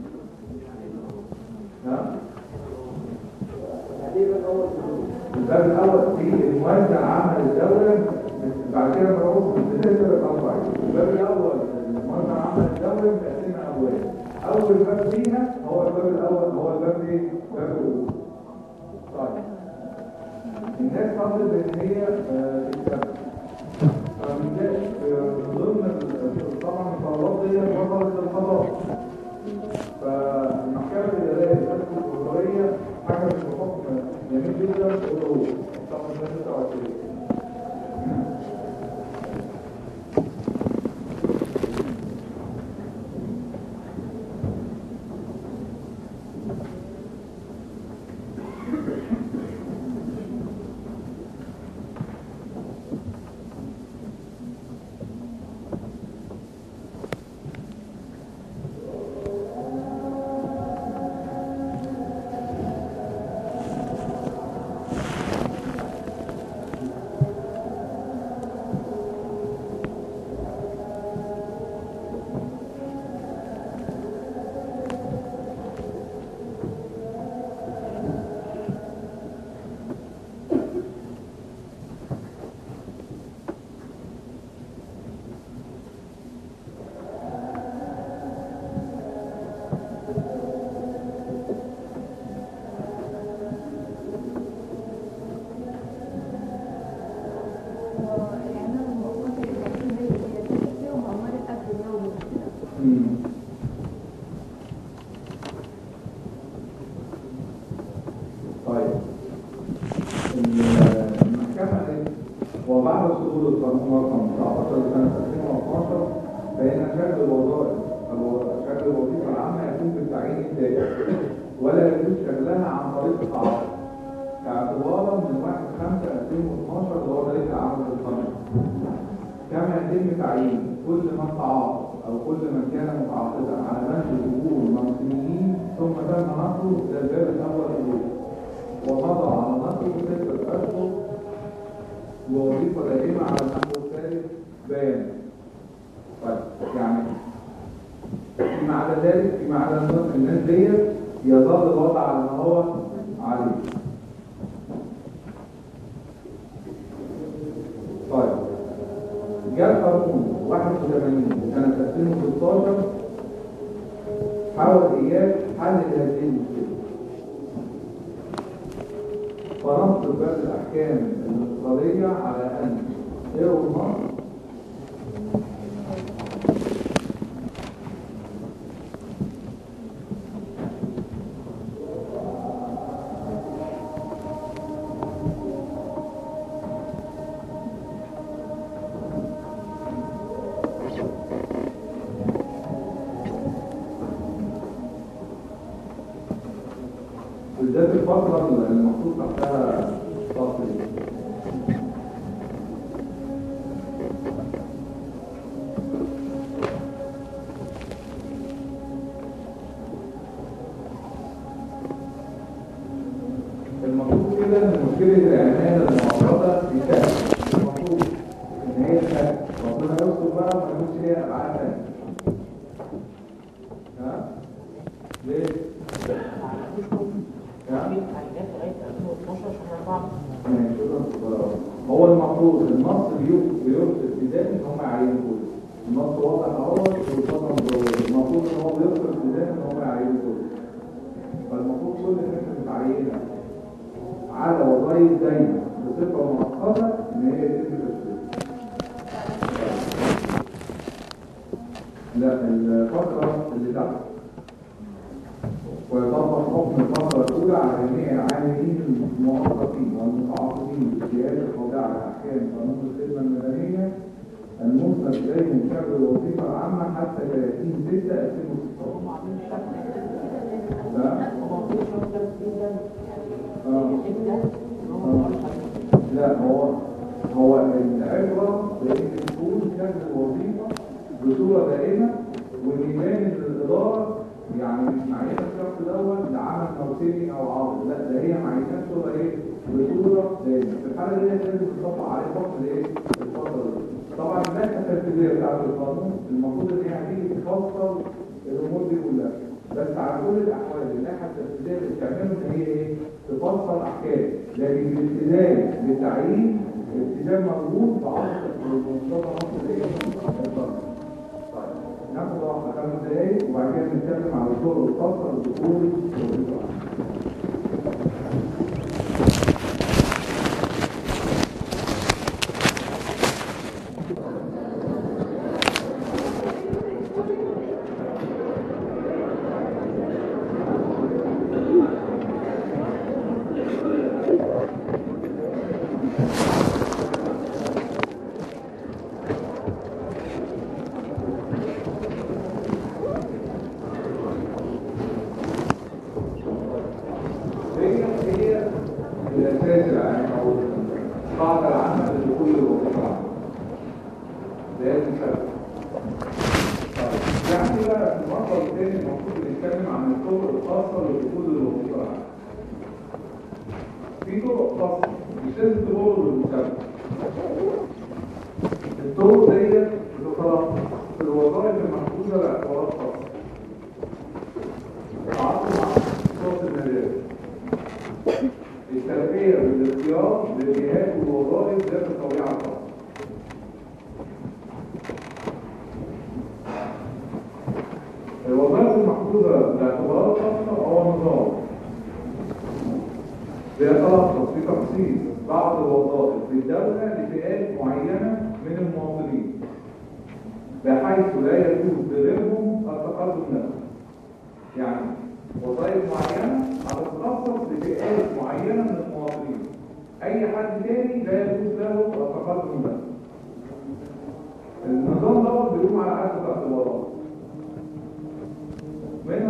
ها الباب الاول في الموزع العام للدوله بعد كده بنبص في ثلاث اربع الباب الاول الموزع العام للدوله متقسمه ابواب اول باب فيها هو الباب الاول هو الباب ايه؟ باب الاول طيب الناس فضلت ان هي آه، تكسب فمن ده آه، من ضمن ال- طبعا الطلبات دي وصلت للقضاء فالمحكمة الإدارية للأسف الجمهورية حكمت بحكم جميل جدا وضوء طبعا ده 26 القانون رقم 19 لسنة 2012 فإن شكل الوظائف الو- شكل الوظيفة العامة يكون بالتعيين الدائم ولا يجوز شغلها عن طريق التعاقد اعتبارا من 1 5 2012 اللي هو تاريخ العمل القانوني كما يتم تعيين كل من تعاقد او كل من كان متعاقدا على منزل اجور موسميين ثم تم نقله الى الباب الاول الاول ومضى على نقله ستة اشهر ووظيفه دائمه على النحو الثالث بيان طيب يعني فيما عدا ذلك فيما عدا الناس- الناس ديت يظل الوضع على ما هو عليه طيب جاء قانون 81 سنة 2016 حاول إياه حل هذه المشكلة فنص باب الأحكام الاقتصادية على أن غير النص بالذات الفترة اللي المفروض تحتها فصل المفروض كده ان مشكلة العناية المعرضة في شكل المفروض ان هي شكل ربنا يستر بقى وما يكونش ليها ابعاد تانية ها؟ ليه؟ في تعيينات لغايه 2012 شهر 4 هو المفروض النص بيو- بيربط ابتدائي ان هم يعينوا كله النص واضح اهو والفتره متطوره المفروض ان هو بيربط ابتدائي ان هم يعينوا كله فالمفروض كل الناس متعينه على وظائف دايما بصفه مؤقته ان هي يتم تسويقها لا الفتره اللي تحت ويطبق حكم الفترة الأولى على جميع العاملين الموظفين والمتعاقدين بالجهات الخاضعة لأحكام قانون الخدمة المدنية المسند إليهم شغل الوظيفة العامة حتى 30 6 2016 هم عاملين شكل لا هم عاملين شكل جدا آه. يعني ده ان هم ما قالوش عليه لا هو هو العبرة بأن تكون شغل الوظيفة بصورة دائمة والإيمان إن الإدارة يعني مش معينة الشخص دوت لعمل موسمي أو عارض لا ده هي معينة صورة إيه؟ بصورة دائمة في الحالة دي لازم تطبق عليه حكم الإيه؟ الفترة دي طبعا اللائحة التنفيذية بتاعت القانون المفروض إن هي هتيجي تفصل الأمور دي كلها بس على كل الأحوال اللائحة التنفيذية اللي بتعمله إن هي إيه؟ تفصل أحكام لكن الالتزام بالتعيين الالتزام موجود بعض المنظمة مصر إيه؟ القانون. طيب ناخد واحدة خمس دقايق وبعد كده نتكلم على الطرق الخاصة للدخول والإجراء. هي هي الأساس العام أو القاعدة العامة لدخول الوظيفة العامة. لازم سبب. طيب يعني بقى في المرة الثاني المفروض نتكلم عن الطرق الخاصة لدخول الوظيفة العامة. في طرق خاصة مش لازم تمر بالمسابقة. الطرق ديت بتتلخص في الوظائف المحفوظة باعتبارات خاصة. تعاطي مع صوت المدارس التربية بالاختيار للجهات والوظائف ذات الطبيعة الخاصة الوظائف المحفوظة باعتبارات خاصة هو نظام بيتلخص في تخصيص بعض الوظائف في الدولة لفئات معينة من المواطنين بحيث لا يجوز لغيرهم التقدم لهم يعني وظائف معينة هتتخصص لفئات معينة من المواطنين أي حد تاني لا يجوز له التقدم له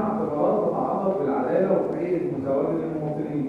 اعتبارات تتعلق بالعدالة وتحقيق المساواة بين المواطنين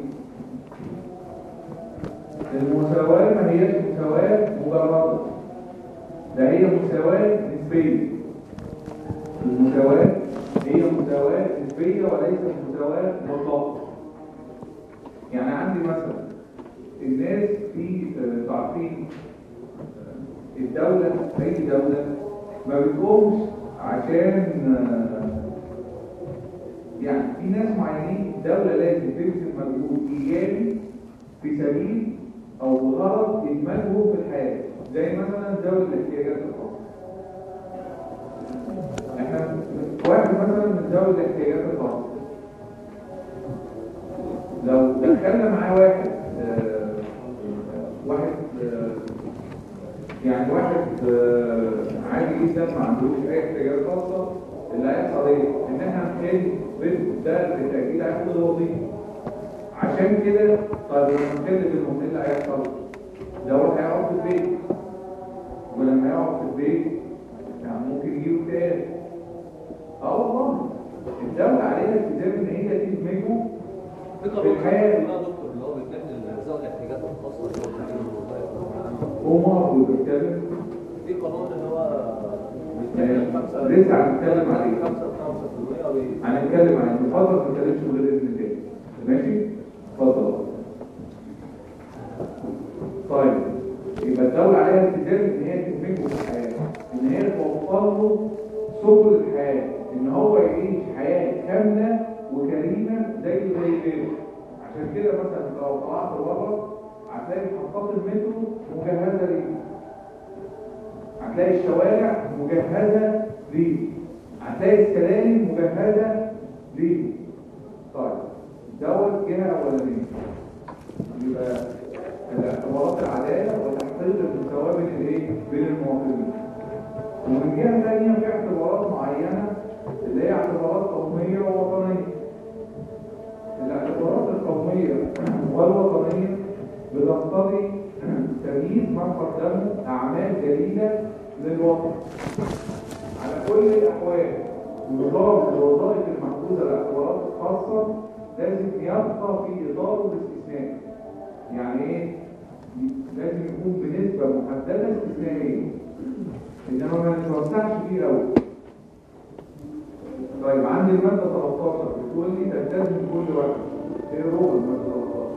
المساواة ما هيش مساواة مجردة ده هي مساواة نسبية المساواة هي مساواة نسبية وليست مساواة مطلقة يعني عندي مثلا الناس في آه، تعرفين آه، الدولة أي دولة ما بتقومش عشان آه، يعني في ناس معينين الدولة لازم تبذل مجهود إيجابي في سبيل أو بغرض إدماجهم في الحياة زي مثلا ذوي الاحتياجات الخاصة احنا واحد مثلا من ذوي الاحتياجات الخاصة لو دخلنا معاه واحد آه، واحد آه، يعني واحد آه، عادي جدا ما عندوش اي احتياجات خاصة اللي هيحصل ايه؟ ان احنا هنخلي بنته ده بالتأكيد هياخد الوظيفة عشان كده طيب لما نخلي بينهم ايه اللي هيحصل؟ دوت هيقعد في البيت ولما يقعد في البيت يعني ممكن يجيله اكتئاب اه والله الدولة عليها التزام ان هي تدمجه في في قانون الحياة يا دكتور اللي هو بيتكلم ذوي الاحتياجات الخاصه اللي هو التعليم والوظائف هو مرض بيتكلم في قانون اللي هو آه، خمسة لسه هنتكلم عليه. خمسة خمسة في المية وي- هنتكلم عن المفاضل ما نتكلمش غير اذن تاني ماشي اتفضل طيب يبقى الدولة عليها التزام ان هي تدمجه في الحياة ان هي توفر له سبل الحياة ان هو يعيش حياة كاملة وكريمة زي زي غيره عشان كده مثلا انت لو طلعت بره هتلاقي محطات المترو مجهزة ليه هتلاقي الشوارع مجهزة ليه هتلاقي السلالم مجهزة ليه طيب دوت جهة أولانية يبقى الاعتبارات العدالة وتحقيق المساواة بين الايه؟ بين المواطنين ومن جهة ثانية في اعتبارات معينة اللي هي اعتبارات قومية ووطنية الاعتبارات القومية والوطنية بتقتضي تمييز من قدموا أعمال جليلة للوطن على كل الأحوال نظام الوظائف المحدودة الاعتبارات الخاصة لازم يبقى في إطاره الاستثنائي يعني إيه؟ لازم يكون بنسبة محددة استثنائية إنما ما نتوسعش فيه أوي طيب عندي المادة 13 بتقول لي تلتزم كل واحد ايه هو المادة 13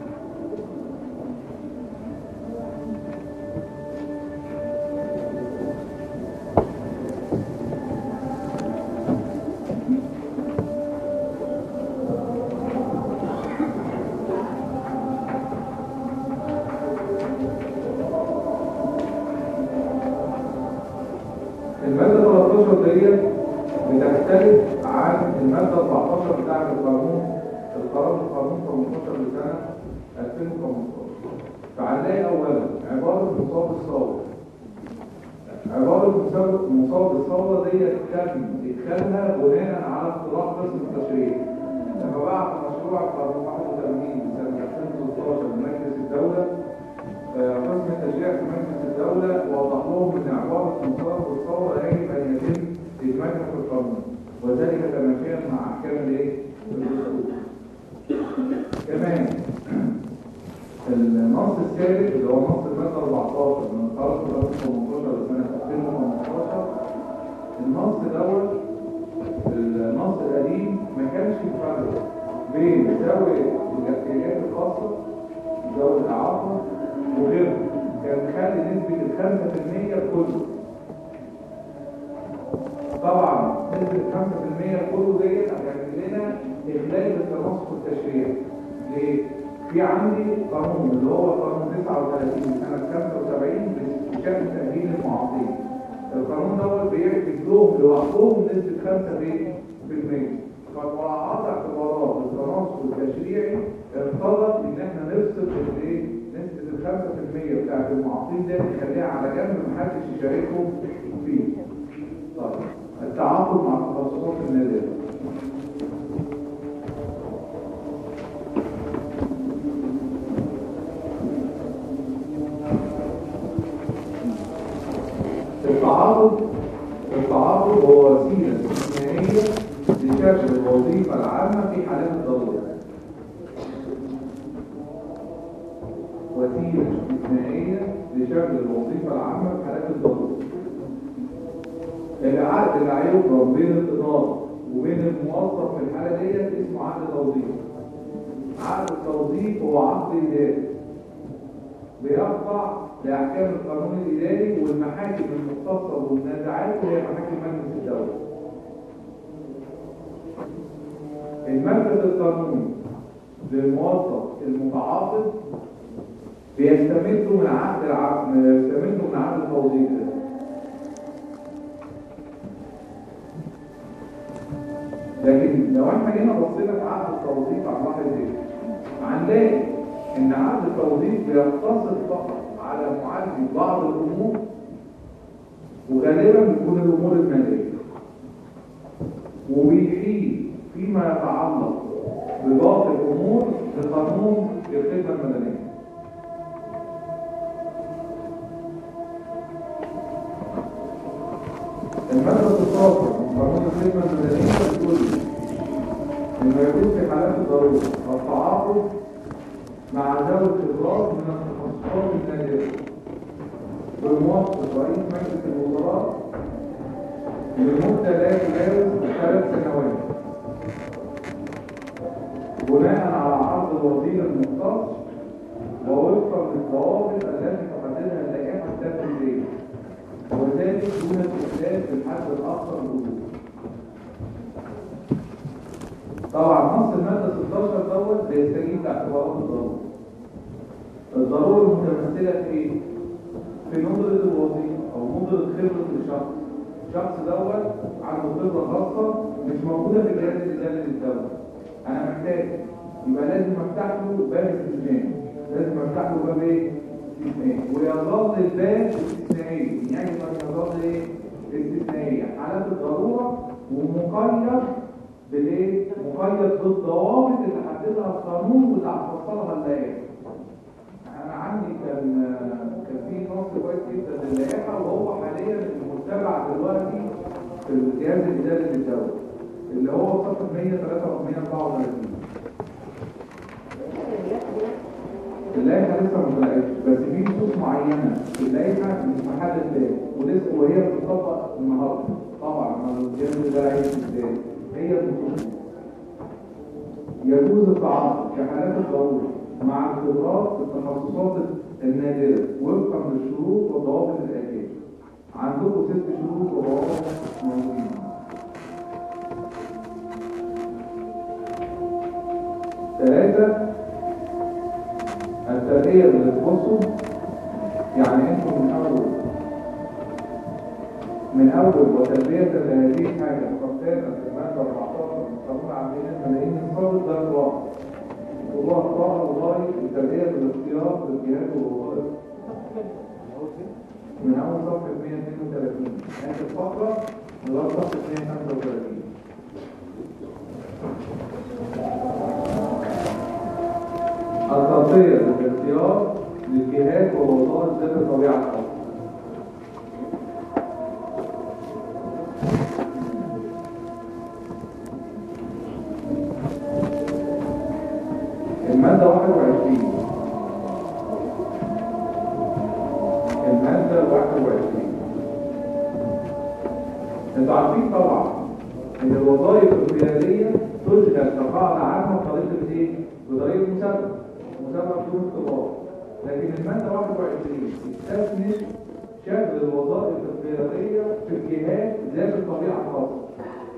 المادة 13 ديت بتختلف عن المادة 14 بتاعة القانون القرار القانون 18 لسنة 2015 فهنلاقي أولا عبارة مصاب الثورة عبارة مصاب- مصاب الثورة ديت تم إدخالها بناء على اقتراح قسم التشريع لما بعت مشروع القانون 81 سنة 2016 لمجلس الدولة قسم التشريع في مجلس الدولة وضح لهم ان عبارة مصاب الثورة يجب ان يتم ادماجها في القانون وذلك تماشيا مع احكام الايه؟ الدستور. كمان النص الثالث اللي هو نص المادة 14 من قرار قانون 18 لسنة 2015 النص دوت النص القديم ما كانش يفرق بين ذوي الاحتياجات الخاصة ذوي الإعاقة وغيره كان خلي نسبة الخمسة في المية كله طبعا نسبة الخمسة في المية كله ديت هتعمل لنا إخلال بالتناسق التشريعي ليه؟ في عندي قانون اللي هو قانون 39 سنة 75 بشكل تأهيل المعاقين القانون دوت بيعكس لهم لوحدهم نسبة 5 في المية فمراعاة اعتبارات التناسق التشريعي اقتضت ان احنا نفصل الايه نسبة الخمسة في المية بتاعت المعاقين ده نخليها على جنب محدش يشاركهم فيه طيب التعاقد مع التخصصات النادرة التعاقد التعاقد هو وسيلة استثنائية لشكل الوظيفة العامة في حالات الضرورة وسيلة استثنائية لشكل الوظيفة العامة في حالات الضرورة العقد اللي هيبرم بين الإدارة وبين الموظف في الحالة ديت اسمه عقد توظيف عقد التوظيف هو عقد إداري بيخضع لأحكام القانون الإداري والمحاكم المختصة بالمنازعات وهي محاكم مجلس الدولة المجلس القانوني للموظف المتعاقد بيستمد من عقد العقد بيستمد من عقد التوظيف ده لكن لو احنا جينا بصينا في عقد التوظيف هنلاحظ ايه؟ هنلاقي ان عقد التوظيف بيقتصر فقط على معالجه بعض الامور وغالبا بتكون الامور الماليه وبيحيل فيما يتعلق بباقي الامور لقانون الخدمه المدنيه المادة 16 من قانون الخدمة المدنية بتقول إنه يكون في حالات الضرورة التعاقد مع ذوي الخبرات من التخصصات النادرة بموافقة رئيس مجلس الوزراء لمدة لا تجاوز ثلاث سنوات بناء على عرض الوزير المختص ووفقا للضوابط التي تحددها اللائحة التنفيذية وذلك دون الاختلاف في الحد الاقصى للوجود طبعا نص الماده 16 دوت بيستجيب لاعتبارات الضروره الضروره المتمثله في ايه في ندره الوظيفه او ندره خبره الشخص الشخص دوت عنده خبره خاصه مش موجوده في الجهاز الاداري للدوله انا محتاج يبقى لازم افتح له باب استثنائي لازم افتح له باب ايه استثنائي ويظل الباب استثنائي يعني ما يظل ايه استثنائيه حالات الضروره ومقيد بالايه مقيد بالضوابط اللي حددها القانون واللي هتفصلها اللائحه انا عندي كان كان في نص كويس جدا للائحه وهو حاليا المتبع دلوقتي في الجهاز الاداري للدوله اللي هو صفحه 134 اللائحه لسه ما طلعتش بس في نصوص معينه في اللائحه مش محل الباب ولسه وهي بتطبق النهارده طبعا ما الجهاز ده عايز ازاي هي النصوص يجوز التعاقد في حالات الضروره مع الخبرات في التخصصات النادره وفقا للشروط والضوابط الاتيه عندكم ست شروط وضوابط موجودين ثلاثة التربية اللي تخصه يعني انتم من اول من اول وتربية لهذه الحاجة فقدان في المادة 14 من قانون عاملين الملايين الصابت ده الواقع والله طبعا لغاية التربية بالاختيار للجهات والوظائف من اول صفحة 132 اخر فقرة لغاية صفحة 135 التغطية بالاختيار للجهات والوظائف ذات الطبيعة الخاصة المادة 21 المادة 21 انتوا عارفين طبعا ان الوظائف القيادية تشغل كقاعدة عامة بطريقة ايه؟ بطريقة مسابقة مسابقة بدون اختبار لكن المادة 21 تستثني شكل الوظائف القيادية في الجهات ذات الطبيعة الخاصة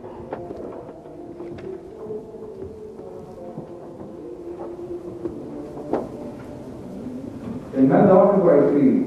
المادة 21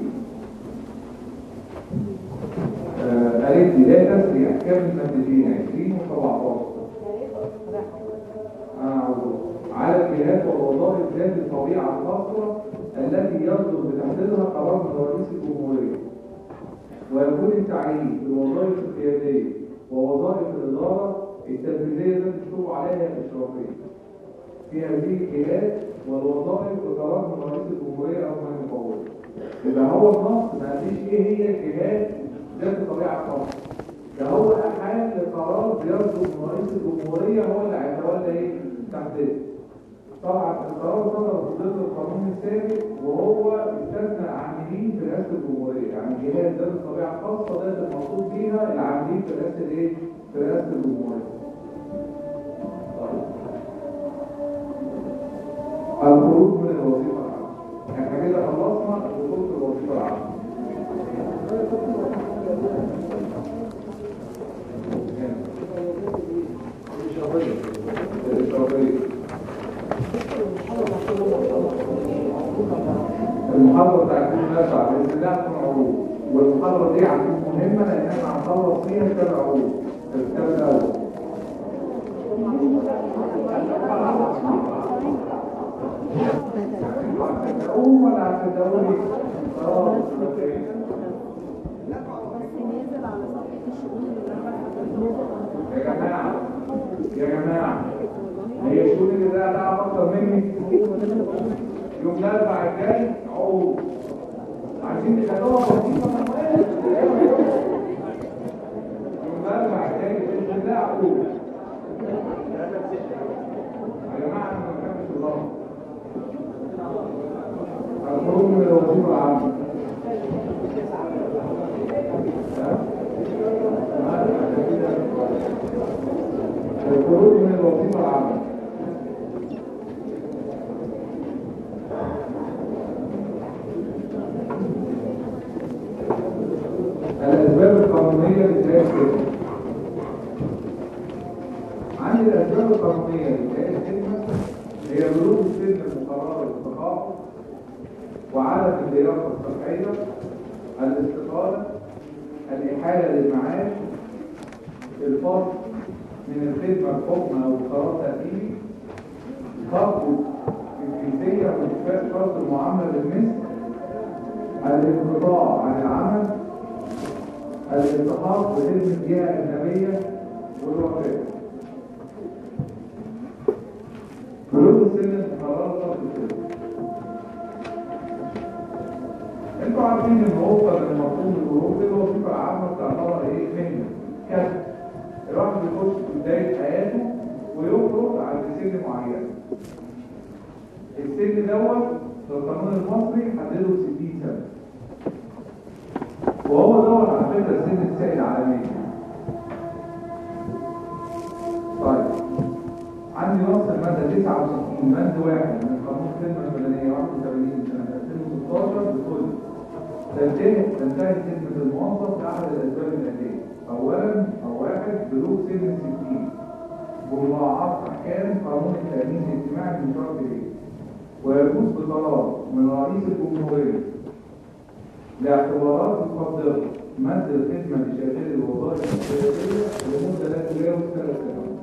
آه، قالت لي لا تسري أحكام المادتين 20 و 17 آه، على الجهات والوظائف ذات الطبيعة الخاصة التي يصدر بتحديدها قرار من رئيس الجمهورية ويكون التعيين بالوظائف القيادية ووظائف الإدارة التنفيذية التي تشرع عليها الإشرافية في هذه الجهات والوظائف بقرار من رئيس الجمهورية أو من يفوض يبقى هو النص ما قاليش إيه هي الجهات ذات الطبيعة الخاصة ده هو أحال لقرار بيصدر من رئيس الجمهوريه هو اللي هيتولى ايه تحديده طبعا القرار صدر ضد القانون السابق وهو استثنى عاملين في رئاسه الجمهوريه يعني جهات ذات الطبيعه الخاصه ذات المقصود بيها العاملين في رئاسه الايه في رئاسه الجمهوريه طيب الخروج من الوظيفه العامه احنا كده خلصنا الدخول في الوظيفه العامه الإشرافية. المحاضرة بتاعت الناس بإذن الله هتكون عروض والمحاضرة دي هتكون مهمة لأن احنا هنخلص فيها كتاب عروض الكتاب الأول هتبدأوه ولا هتبدأوني؟ خلاص اوكي يا جماعة يا جماعة هي الشؤون اللي ده ده أكتر مني يوم الأربع الجاي عروض عايزين تخلوها بسيطة يوم الأربع الجاي بإذن الله عروض يا جماعة أنا ما بحبش الله الخروج من الوظيفة العامة الخروج من الوظيفة العامة الأسباب القانونية لإنتهاء الخدمة عندي الأسباب القانونية لإنتهاء الخدمة هي بلوغ السن المقرر للتقاعد وعدم اللياقة الصحية الاستقالة الإحالة للمعاش الفصل من الخدمة بحكم أو قرار تأثيري خفض الجنسية وانتفاء شرط المعاملة بالمثل الانقطاع عن العمل الالتحاق بخدمة جهة أجنبية والوفاة بلوغ السن المقررة شرط السن انتوا عارفين ان هو المفروض الجروب دي الوظيفه العامه بتعتبر ايه مهنه كسب الواحد بيخش في بدايه حياته ويخرج عند سن معين السن دوت في القانون المصري حدده ب 60 سنه وهو دوت على فكره السن السائد عالميا طيب عندي نص الماده 69 بند واحد من قانون الخدمه المدنيه 81 سنه 2016 بتقول تنتهي تنتهي خدمة الموظف لأحد الأسباب الآتية أولا أو واحد بلوغ سن 60 بمراعاة أحكام قانون التأمين الاجتماعي من شرط إيه ويجوز بقرار من رئيس الجمهورية لاعتبارات تقدر مد الخدمة لشغال الوظائف السياسية لمدة لا تجاوز ثلاث سنوات.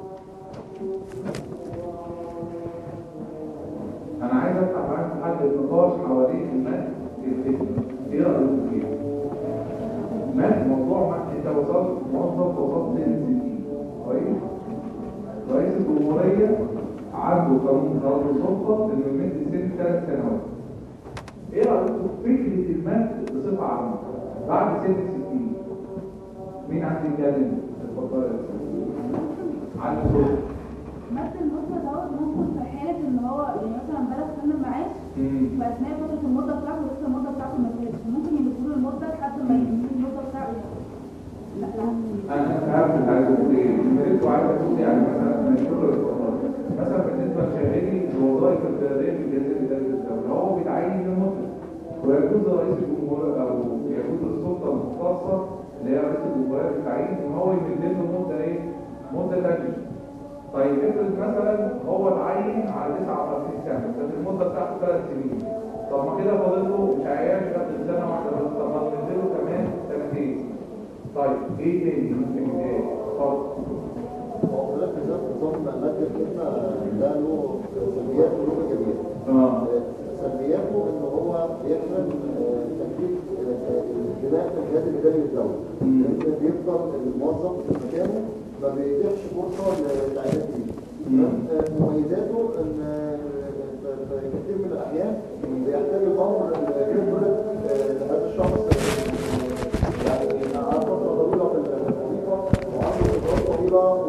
أنا عايز أفتح معاكم حل النقاش حوالين المد الخدمة. ايه رأيكم فيه؟ مد موضوع مد انت وصلت موظف وصلت سن 60 كويس؟ رئيس الجمهورية عنده قانون قرار السلطة انه يمد السن ثلاث سنوات. ايه رأيكم في فكرة المد بصفة عامة بعد سن 60 مين عايز يتكلم؟ اتفضل يا استاذ. عن السلطة. مثل المدة دوت ممكن في حالة ان هو يعني مثلا بلغ سن المعاش مم. في اثناء فترة المدة بتاعته لسه المدة بتاعته ما انتهتش ممكن يدخلوا المدة لحد ما ينتهي المدة بتاعته لا لا انا فهمت عايز اقول ايه المريض عايز اقول يعني مثلا من شغل الفضل مثلا بالنسبه لشغالي الوظائف القياديه في الجهاز الاداري للدوله هو بيتعين لمده ويجوز رئيس الجمهوريه او يجوز السلطه المختصه اللي هي رئيس الجمهوريه بالتعيين ان هو يمد له مده ايه؟ مده ثانيه طيب افرض مثلا هو اتعين على 59 سنه بس المده بتاعته ثلاث سنين طب ما كده فاضل له مش عيان ياخد سنه واحده بس طب ما نمد له كمان سنتين طيب ايه تاني ممكن ايه اتفضل هو خلاف بالذات نظام مادة الخدمة ده له سلبيات وله إيجابيات. اه سلبياته ان هو بيحمل آه، تكليف آه، البناء في الجهاز الاداري للدوله مم. لان بيفضل الموظف في مكانه ما بيتيحش فرصه للتعيينات دي مم. آه، مميزاته ان آه، في في كثير من الاحيان بيحتاج الامر خبره لهذا الشخص آه، يعني قعد فتره طويله في الوظيفه وعنده خبرات طويله ومفيش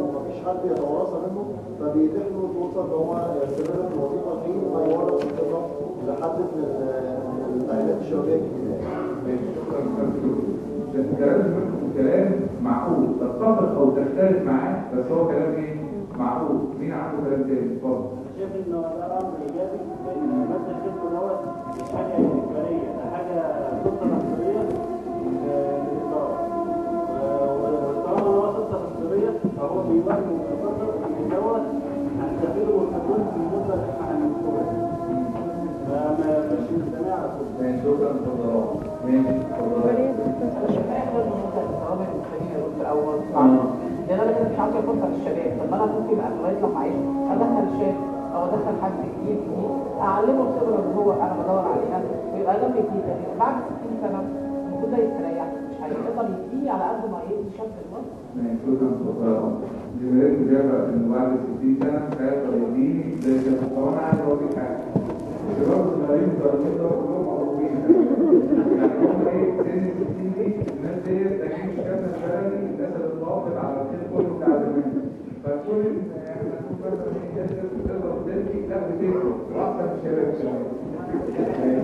حد يتوارثها منه فبيتيح له الفرصه ان هو يستمر في الوظيفه حين ما يورث الخبره لحد من ال- من التعيينات الشبابيه الجديده. ماشي شكرا شكرا ده كلام منكم كلام معقول تتفق او تختلف معاه بس هو كلام ايه معقول مين عنده كلام تاني اتفضل شايف انه ده امر ايجابي لان مثل الجسم دوت مش حاجه اجباريه ده حاجه سلطه تقديريه للاداره وطالما ان هو سلطه تقديريه فهو بيواجه وبيفكر ان دوت هنستفيد ونستفيد في المده اللي احنا هنذكرها فما مش مستمع على طول ماشي شكرا اتفضلوا ماشي اتفضلوا احنا الثوابت الخليجيه يقول في الاول آه. لان انا كده مش عاطي فرصه للشباب طب ما انا ممكن يبقى لغايه لما اعيش ادخل شاب او ادخل حد جديد جديد اعلمه الخبره اللي هو انا بدور عليها ويبقى جنب جديد يعني بعد 60 سنه المفروض ده يستريح مش هيقدر يديه على قد ما يدي شاب دلوقتي ماشي شكرا اتفضلوا جمهورية مجابة ان بعد 60 سنة مش هيقدر يديني زي كده طب انا عايز اقول لك حاجة الشباب الصغيرين الدرجين دول كلهم معروفين يعني هم ايه سن 60 دي الناس دي تجيب الشاب البلدي الناس اللي اتوقفت على الخير كله بتاع زمان فكل احنا نكون مثلا ايه كده تقدر تدي لا بتدي واحسن من الشباب كمان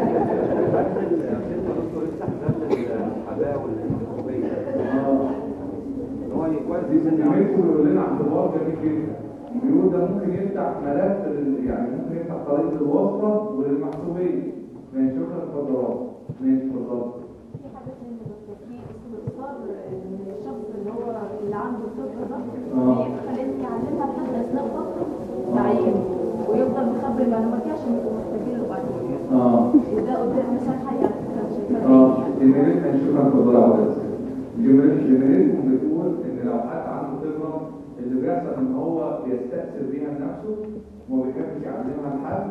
يمكن يقول لنا اعتبار جميل جدا بيقول ده ممكن يفتح ملف لل- يعني ممكن يفتح طريق للواسطه وللمحسوبيه ماشي شكرا اتفضلوا ماشي اتفضلوا في حاجة تانية بس في استفسار من الشخص اللي هو اللي عنده الطفل ده آه. يدخل انت يعلمها لحد اثناء فترة تعيينه ويفضل مخبي المعلومات دي عشان يبقوا محتاجين له بعدين اه وده قدام مثال حي على فكرة مش شايفاه اه بعيد يعني الجمهورية ماشي شكرا اتفضلوا على جمهوريتكم بتقول ان لو حد عنده خبره اللي بيحصل ان هو بيستأثر بيها لنفسه وما بيحبش يعلمها لحد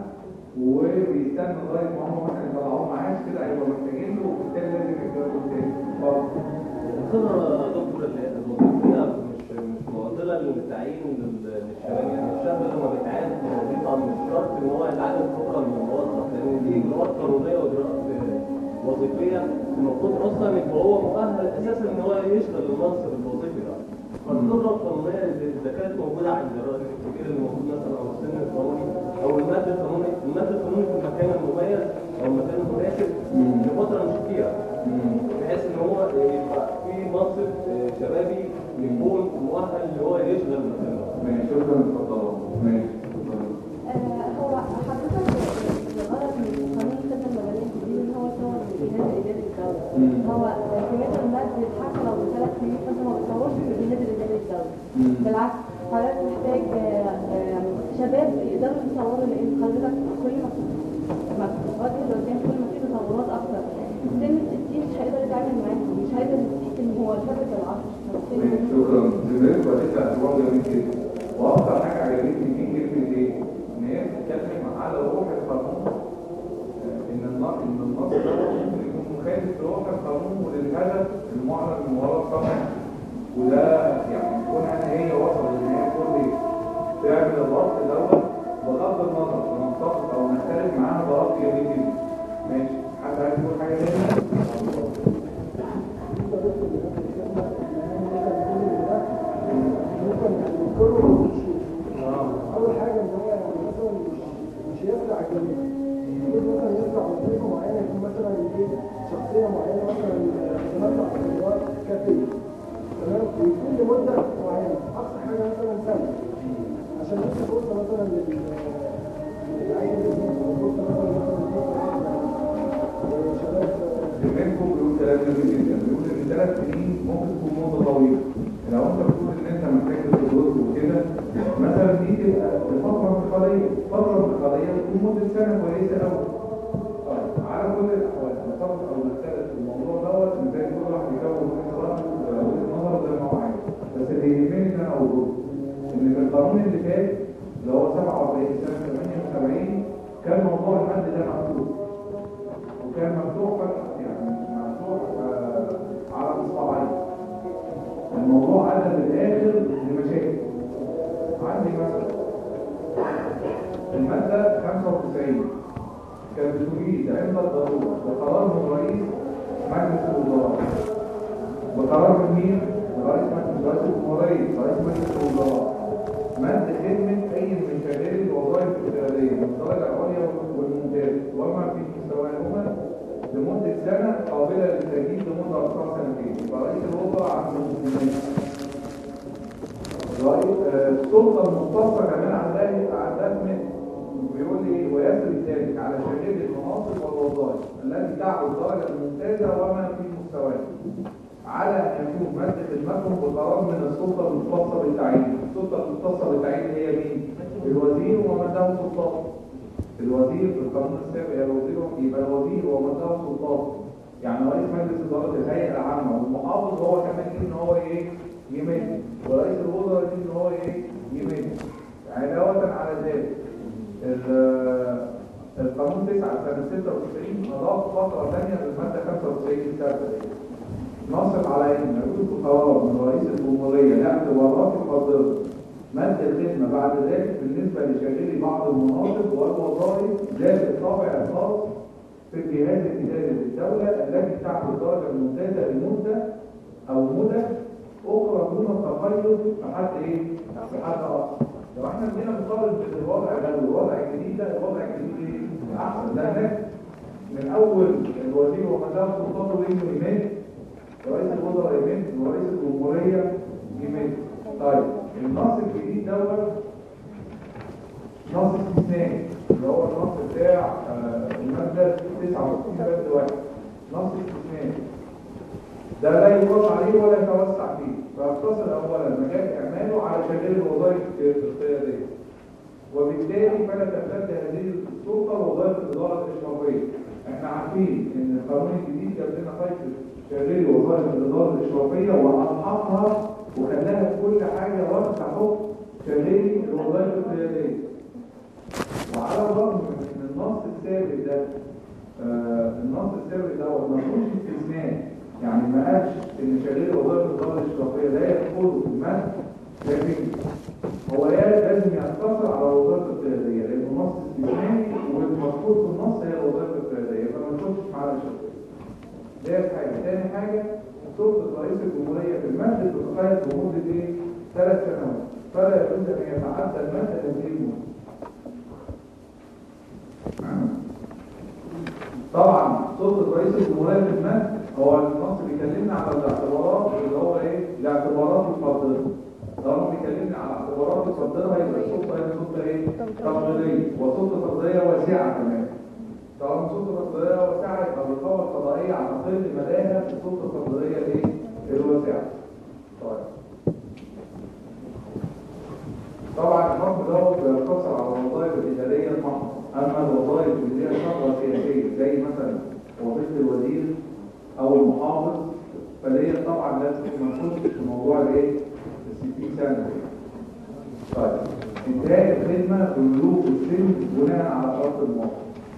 وبيستنى لغايه ما هم مثلا يطلعوه معاش كده هيبقوا محتاجين له وبالتالي لازم يتجوزوا تاني اتفضل الخبرة يا دكتور اللي الوظيفية مش مش معضلة للتعيين لل- للشباب يعني الشاب لما بيتعين في وظيفة مش شرط إن هو يتعلم خبرة من الموظف لأن دي إجراءات قانونية وإجراءات وظيفية المفروض أصلا يبقى هو مؤهل أساسا إن هو يشغل المنصب الوظيفي ده فالخبرة القانونية اللي- إذا كانت موجودة عند الراجل الكبير اللي موجود مثلا أو السن القانوني أو المادة القانوني المادة القانوني في المكان المميز أو المكان المناسب لفترة مش كتيرة بحيث ان هو يبقى في منصب آه، شبابي يكون مؤهل ان هو يشغل مكان ده. ماشي شكرا اتفضلوا ماشي اتفضلوا آه، هو حضرتك الغرض من قانون الخدمة المدنية الجديد اللي هو يطور من الجهاز الإداري الدولي مم. هو كمية المادة حتى لو بثلاث سنين فانت ما بتطورش في الجهاز الإداري الدولي مم. بالعكس حضرتك محتاج آه، آه، شباب يقدروا يطوروا لأن حضرتك كل ما ما بتتواجه لقدام كل ما في تطورات أكتر سن الستين مش هيقدر يتعامل معاك مش هيقدر يديك إن هو شبكة العصر ماشي شكرا جمهورية وظيفة اعتبار جميل جدا واكتر حاجه عجبتني فيه كلمه ايه؟ ان هي بتتكلم على روح القانون آه، ان النص ان النص ده ممكن يكون مخالف لروح القانون وللهدف المعلن من وراء القانون وده يعني كون ان هي وصلت ان هي تقول لي تعمل الربط دوت بغض النظر ونتفق او نختلف معاها ده ربط جميل جدا ماشي حد عايز يقول حاجه تانية؟ اول حاجه ان هو يعني مثلا مش مش يزرع الجميع يقول مثلا يزرع وظيفه معينه يكون مثلا ايه شخصيه معينه مثلا تمتع بالخبرات كافيه تمام ويكون لمده معينه اقصى حاجه مثلا سنه عشان يدي فرصه مثلا لل للعين او فرصه مثلا مثلا شباب منكم بيقول كلام جميل جدا بيقول ان ثلاث سنين ممكن تكون مده طويله لو انت بتقول ان انت محتاج تدرس وكده مثلا دي تبقى فتره انتقاليه فتره انتقاليه تكون مده سنه كويسه قوي طيب على كل الاحوال نتفق او نختلف في الموضوع دوت ان زي كل واحد يكون وجهه رايه وجهه نظره زي ما هو عايز بس اللي يهمني ان انا اقوله ان في القانون اللي فات اللي هو 47 سنه 78 كان موضوع المد ده مفتوح وكان مفتوح فتح يعني مفتوح آه، على الاصبعين الموضوع ادى في الاخر لمشاكل عندي مثلا الماده 95 كانت بتريد عند الضروره بقرار من رئيس مجلس الوزراء بقرار من مين؟ رئيس مجلس رئيس الجمهورية رئيس مجلس الوزراء مد خدمة أي من شغال الوظائف الإدارية من الدرجة العليا والممتاز وما في مستواهما لمدة سنة قابلة للتجديد لمدة أقصى سنتين يبقى رئيس الوزراء عنده مسؤولية رئيس آه، السلطة المختصة كمان عندها عندها من بيقول لي ويسري ذلك على شغال المناصب والوظائف التي تعبد الدرجة الممتازة وما في مستواها على أن يكون مد خدمتهم بقرار من السلطة المختصة بالتعيين السلطة المختصة بالتعيين هي مين؟ الوزير ومن له سلطات الوزير في القانون السابق يا الوزير يبقى الوزير ومن له سلطات يعني رئيس مجلس إدارة الهيئة العامة والمحافظ هو كمان ليه إن هو إيه؟ يمد ورئيس الوزراء ليه إن هو إيه؟ يمد علاوة على ذلك ال- القانون 9 سنة 96 أضاف فقرة ثانية للمادة 95 السابقة نصب على ان يوجد قرار من رئيس الجمهوريه لاعتبارات القادره مد الخدمه بعد ذلك بالنسبه لشغالي بعض المناصب والوظائف ذات الطابع الخاص في الجهاز الاداري للدوله التي تحت الدرجه الممتازه لمده او مدة اخرى دون التقيد بحد ايه؟ بحد اقصى لو احنا بدينا نقارن بين الوضع ده والوضع الجديد ده الوضع الجديد ايه؟ احسن ده هناك من اول الوزير ومن له سلطاته انه يمد رئيس الوزراء يمين ورئيس الجمهورية يمين طيب النص الجديد دوت نص استثنائي اللي هو النص بتاع آه، المادة 69 بند واحد نص استثنائي ده لا يقاس عليه ولا يتوسع فيه فيقتصر اولا مجال اعماله على شغال الوظائف القياديه وبالتالي فلا تمتد هذه السلطه لوظائف الاداره الاشرافيه احنا عارفين ان القانون الجديد جاب لنا فايده شغال وظائف الاداره الاشرافيه والحقها وخلاها كل حاجه واخده حكم شغال الوظائف القياديه وعلى الرغم من ان النص الثابت ده آه النص الثابت ده ما فيهوش استثناء يعني ما قالش ان شغال وظائف الاداره الاشرافيه لا يدخلوا في المد لكن هو لا- لازم يقتصر على الوظائف القياديه لانه نص استثنائي والمذكور في النص هي الوظائف القياديه فما نخشش معاها الشرطيه ديت حاجه ثاني حاجه سلطه رئيس الجمهوريه في المد بتقيد بمده ايه؟ ثلاث سنوات فلا يجوز ان يتعدى المد هذه المده طبعا سلطه رئيس الجمهوريه في المد هو النص بيكلمنا على الاعتبارات اللي هو ايه؟ الاعتبارات الفرديه طالما بيكلمنا على اعتبارات الفرديه هيبقى السلطه هي سلطه ايه؟ تفضيليه وسلطه فرديه واسعه كمان طالما السلطه الفرديه واسعه يبقى الرقابه القضائيه على اقل مداها في السلطه الفرديه الايه؟ الواسعه. طيب طبعا الحكم دوت بيقتصر على الوظائف الاداريه المحضه اما الوظائف اللي هي شغله سياسيه زي مثلا وظيفه الوزير او المحافظ فدي طبعا لازم ما نخش في موضوع الايه؟ ال 60 سنه دي. طيب انتهاء الخدمه ببلوغ السن بناء على شرط الموقف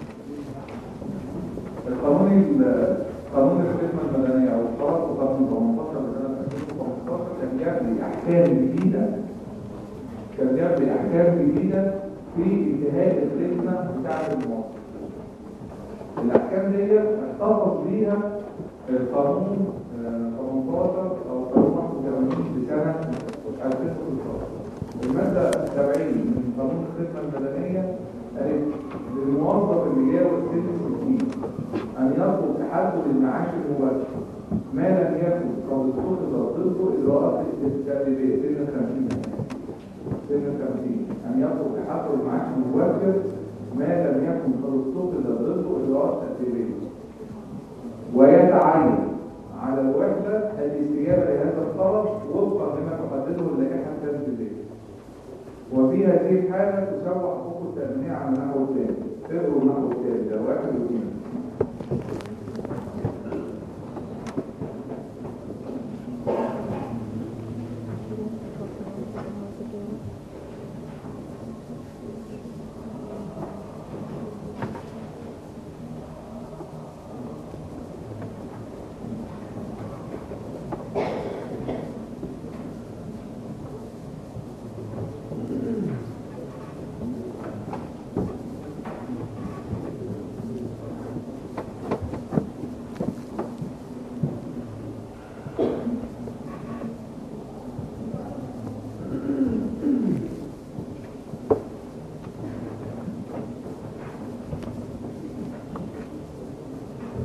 القانون ال- قانون الخدمه المدنيه او القرار في قانون 18 لسنه 2015 كان جاب لي احكام جديده كان جاب لي احكام جديده في انتهاء الخدمه بتاعه الموظف الاحكام دي احتفظ بيها القانون آه، 18 او قانون 81 لسنه 2016 الماده 70 من قانون الخدمه المدنيه قالت للموظف اللي جاوز سن 60 ان يطلب تحدد المعاش المباشر ما لم يكن قد اتخذ ضده اجراءات استبداليه سن 50 سن 50 ان يطلب تحدد المعاش المباشر ما لم يكن قد اتخذ ضده اجراءات تأثيريه ويتعين على الوحدة الاستجابة لهذا الطلب وفقا لما تحدده اللائحة التنفيذية وفي هذه الحالة تسوى حقوق التأمينية على النحو التالي اقروا النحو التالي ده واحد واثنين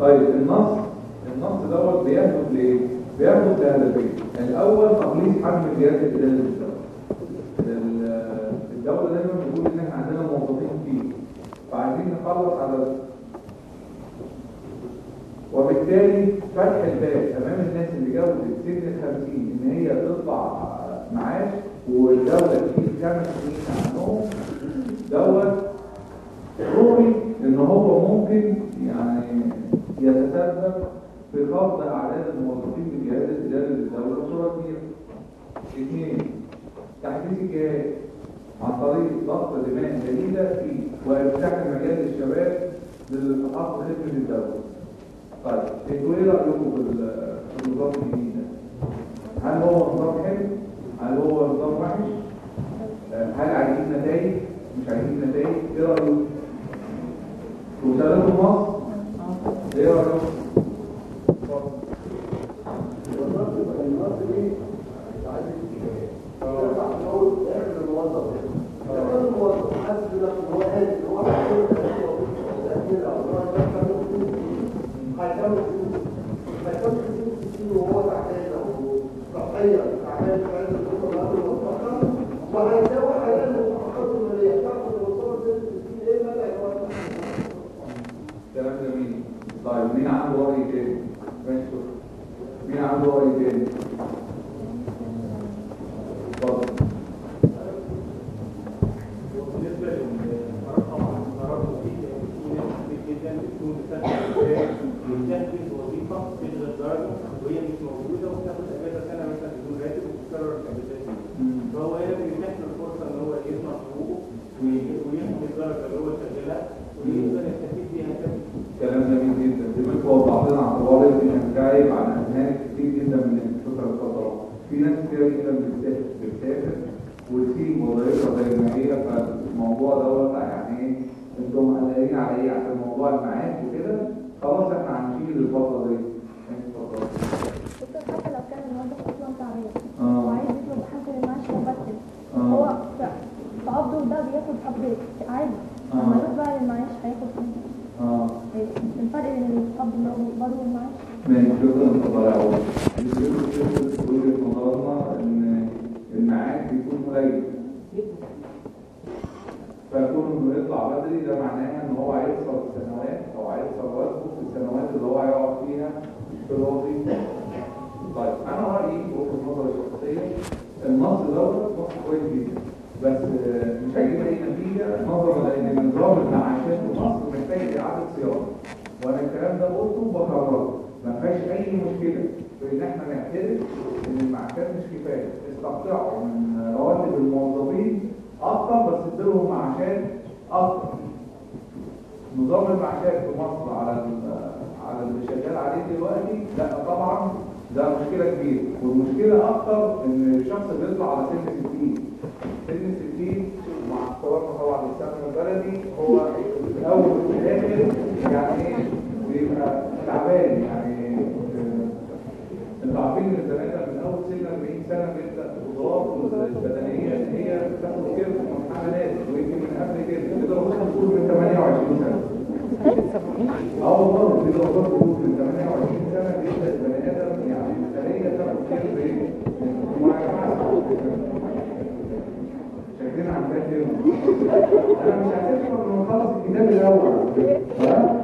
طيب النص النص دوت بيهدف لايه؟ بيهدف لهدفين الاول تقليص حجم الجهاز الاداري للدوله ال- الدوله دايما بتقول ان احنا عندنا موظفين كتير فعايزين نخلص على وبالتالي فتح الباب امام الناس اللي جاوزت سن ال 50 ان هي تطلع معاش والدوله تجيب خمس سنين عنهم دوت روحي ان هو ممكن يعني يتسبب في خفض اعداد الموظفين بالجهاز الاداري للدوله بصوره كبيره. اثنين تحديث الجهاز عن طريق ضغط دماء جديده فيه وافتتاح المجال للشباب للالتحاق بخدمه الدوله. طيب انتوا ايه رايكم في ال- في النظام الجديد ده؟ هل هو نظام حلو؟ هل هو نظام وحش؟ آه، هل عايزين نتائج؟ مش عايزين نتائج؟ ايه رايكم؟ وزارة مصر ايه رايكم؟ وهيساوي حاليا المستحقات الماليه بتاعته توصل ل 60 ايه مدى الوضع كلام جميل طيب مين عنده رأي تاني؟ ماشي شكرا. مين عنده رأي تاني؟ اتفضل بالنسبه للقرار طبعا قرار مفيد لان في ناس كتير جدا بتكون بتاخد وتنفذ وظيفه تشغل درجه وهي مش موجوده وبتاخد اجازه سنه مثلا بدون راتب وتكرر الاجازات دي فهو هنا بيتيح له الفرصه ان هو يسمع حقوقه وي- ويحمي الدرجه اللي هو شغالها ويقدر يستفيد بيها كمان كلام جميل جدا دماغك وضح لنا اعتبار انك جايب عن اذهان كتير جدا من الفكره الخضراء في ناس كتير جدا بتسافر بتسافر وتسيب وظيفتها زي ما هي فالموضوع دوت يعني ايه انتم مقلقين على ايه عشان موضوع المعاش وكده خلاص احنا هنشيل الفتره دي انت اتفضل. دكتور حتى لو كان الموظف اصلا تعبان آه. وعايز يطلب حد المعاش مبدل آه. هو في في قبضه ده بياخد قبض عادي آه. لما يروح بقى للمعاش هياخد كام؟ اه الفرق بين القبض اللي هو بيقبضه والمعاش ماشي شكرا اتفضل يا عمر وجهه نظرنا ان المعاش بيكون قليل فكون انه يطلع بدري ده معناها ان هو هيكسر السنوات او هيكسر وزنه في السنوات اللي هو هيقعد فيها في الوظيفه. طيب انا رايي وجهه نظري الشخصيه النص دوت نص كويس جدا بس آه، مش هيجيب اي نتيجه نظرا لان نظام المعاشات في مصر محتاج اعاده صياغه وانا الكلام ده قلته وبكرره ما فيهاش اي مشكله في ان احنا نعترف ان المعاشات مش كفايه استقطعوا من رواتب الموظفين اكتر بس اديلهم معاشات اكتر نظام المعاشات في مصر على ال- على اللي شغال عليه دلوقتي لا طبعا ده مشكله كبيره والمشكله اكتر ان الشخص بيطلع على سن 60 سن 60 مع احترامنا طبعا للسمن البلدي هو في الاول وفي الاخر يعني ايه بيبقى تعبان يعني آه، انتوا عارفين ان البني ادم من اول سن 40 سنه بيبدا القدرات البدنيه ان هي بتاخد كيرف منحنى ويمكن من قبل كده كده ممكن نقول من 28 سنه اه والله في درجات بتقول من 28 سنه بيبدا البني ادم يعني الخليه تاخد كيرف ايه؟ هم يا جماعه شايفين عندها كيرف انا مش هسيبكم لما نخلص الكتاب الاول ها؟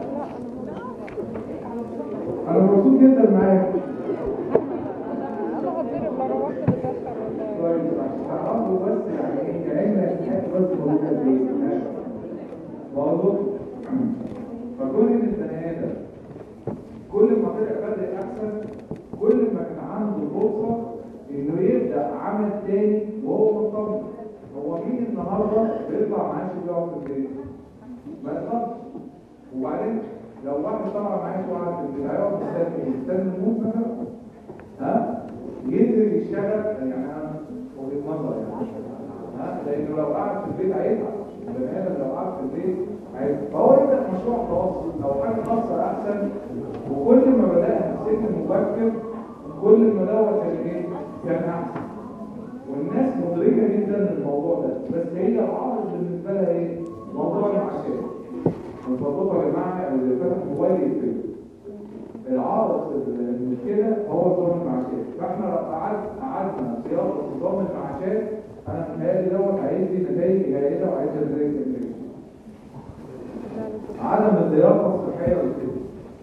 انا مبسوط جدا معاكم كويس هعرفه بس يعني ايه كأن الحاجة بس موجودة فيه برضه فكل ان البني ادم كل ما طلع بدري احسن كل ما كان عنده فرصه انه يبدا عمل تاني وهو مطمن هو مين النهارده بيطلع معاش ويقعد في البيت؟ ما يقدرش وبعدين لو واحد طلع معاش وقعد في البيت هيقعد يستنى يستنى يموت مثلا ها ينزل يشتغل يعني انا وجهه نظر يعني ها لانه لو قعد في البيت هيتعب البني ادم لو قعد في البيت هيتعب فهو يبدا مشروع خاص او حاجه خاصه احسن وكل ما بداها في سن مبكر كل ما دوت كان ايه؟ كان احسن والناس مدركه جدا للموضوع ده بس هي العارض بالنسبه لها ايه؟ موضوع المعاشات من فضلكم يا جماعه اللي فتح موبايل يقفله العائق المشكله هو نظام المعاشات فاحنا لو قعدنا قعدنا صياغه نظام المعاشات انا متهيألي دوت هيدي نتائج جيده وهيدي نتائج جيده عدم اللياقه الصحيه للطفل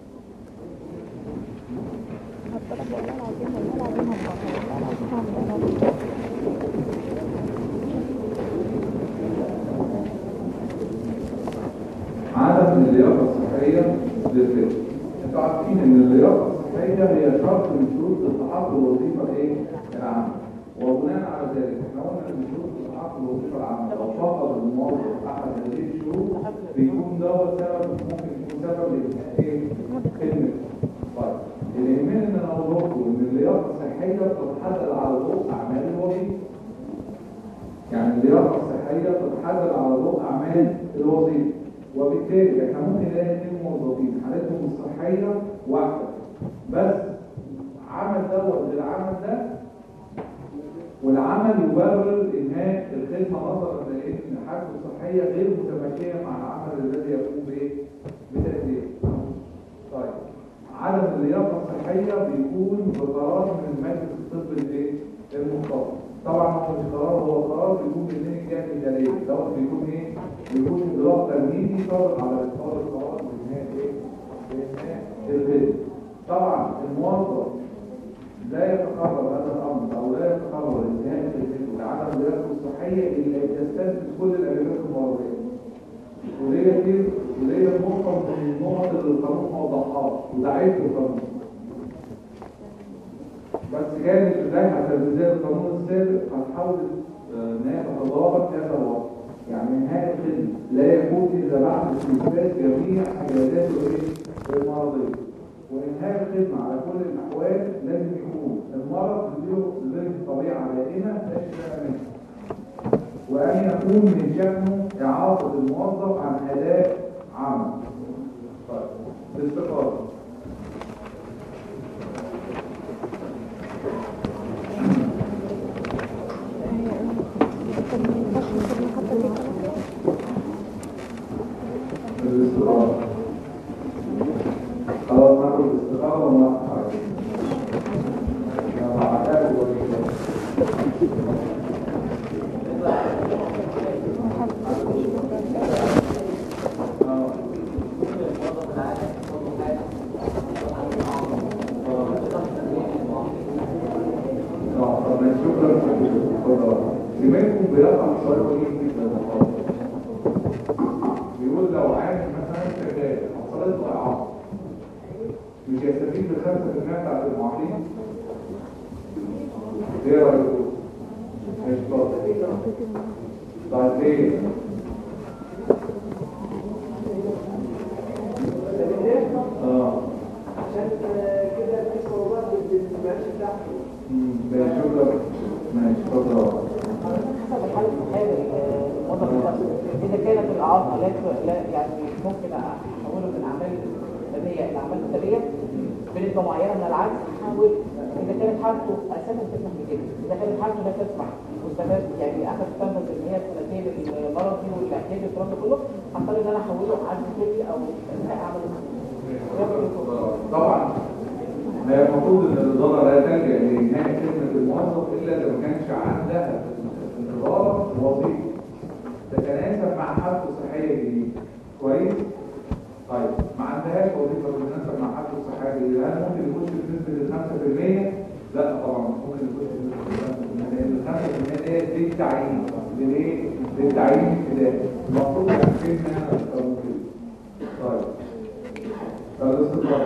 عدم اللياقه الصحيه للطفل انتوا عارفين ان اللياقه الصحيه هي شرط من شروط التحقق الوظيفه ايه العامه وبناء على ذلك احنا قلنا ان شروط التحقق الوظيفه العامه لو فقد الموظف احد هذه الشروط بيكون دوت سبب ممكن يكون سبب لايه خدمه طيب اللي يهمني ان انا اقول لكم ان اللياقه الصحيه بتتحدد على ضوء اعمال الوظيفه يعني اللياقه الصحيه بتتحدد على ضوء اعمال الوظيفه وبالتالي احنا ممكن نلاقي اثنين موظفين حالتهم الصحيه واحده بس عمل دوت للعمل ده والعمل يبرر انهاء الخدمه نظرا لان حالته الصحيه غير متماشيه مع العمل الذي يقوم بايه؟ بتأديه. طيب عدم اللياقه الصحيه بيكون بقرار من مجلس الطب الايه؟ المختص. طبعا هو مش قرار هو قرار بيكون من الجهه الاداريه دوت بيكون ايه؟ بيكون اجراء تمهيدي صادر على اصدار القرار بانهاء ايه؟ بانهاء الخدمه. طبعا الموظف لا يتقرر هذا الامر او لا يتقرر انتهاء خدمته لعدم اللياقه الصحيه الا اذا استنفذ كل الاجابات المرضيه. ودي دي ودي نقطه من النقط اللي القانون ما وضحهاش وده عيب في القانون. بس كانت اللائحه التنفيذيه للقانون السابق هتحاول آه، ان هي تتضابط هذا الوضع. يعني انهاء الخدمه لا يكون الا بعد استنفاذ جميع اجازاته الايه؟ المرضيه. وإنهاء الخدمة على كل الأحوال لازم يكون المرض له له طبيعة دائمة لا شفاء منها. وأن يكون من شأنه إعاقة الموظف عن أداء عمل. طيب باستقرار. بالاستقرار. خلاص ناخد الاستقرار ونوقف عليه. يلا، عتاب وإيه. طب شكرا اتفضل زميلكم بيقع سؤال وجيه جدا خالص بيقول لو عامل مثلا شغال حصلت له اعاقه مش يستفيد ب 5% بتاعت المعاقين ايه رايكم؟ مش طبعا طيب ليه؟ اه عشان كده الاسم والله بالمعيش بتاعته مم، ماشي شكرا ماشي اتفضل حسب الحالة الصحية للموظف نفسه إذا كانت الإعاقة لا لا يعني ممكن أحوله من أعمال بدنية إلى أعمال كتابية بنسبة معينة من العجز أحول إذا كانت حالته أساسا تسمح بكده إذا كانت حالته لا تسمح واستفاد يعني أخذ تنفذ إن هي سنتين المرض دي والاحتياج والكلام ده كله هضطر إن أنا أحوله عجز كلي أو إنهاء عمل طبعا هي المفروض ان الاداره لا تلجا لانهاء خدمه الموظف الا اذا ما كانش عندها في الاداره وظيفه تتناسب مع حالته الصحيه الجديده كويس؟ طيب ما عندهاش وظيفه تتناسب مع حالته الصحيه الجديده هل ممكن يخش بنسبه ال 5%؟ لا طبعا مش ممكن يخش بنسبه ال 5% لان ال 5% دي للتعيين للايه؟ للتعيين الابتدائي المفروض يعني انها تبقى موجوده طيب الاستقرار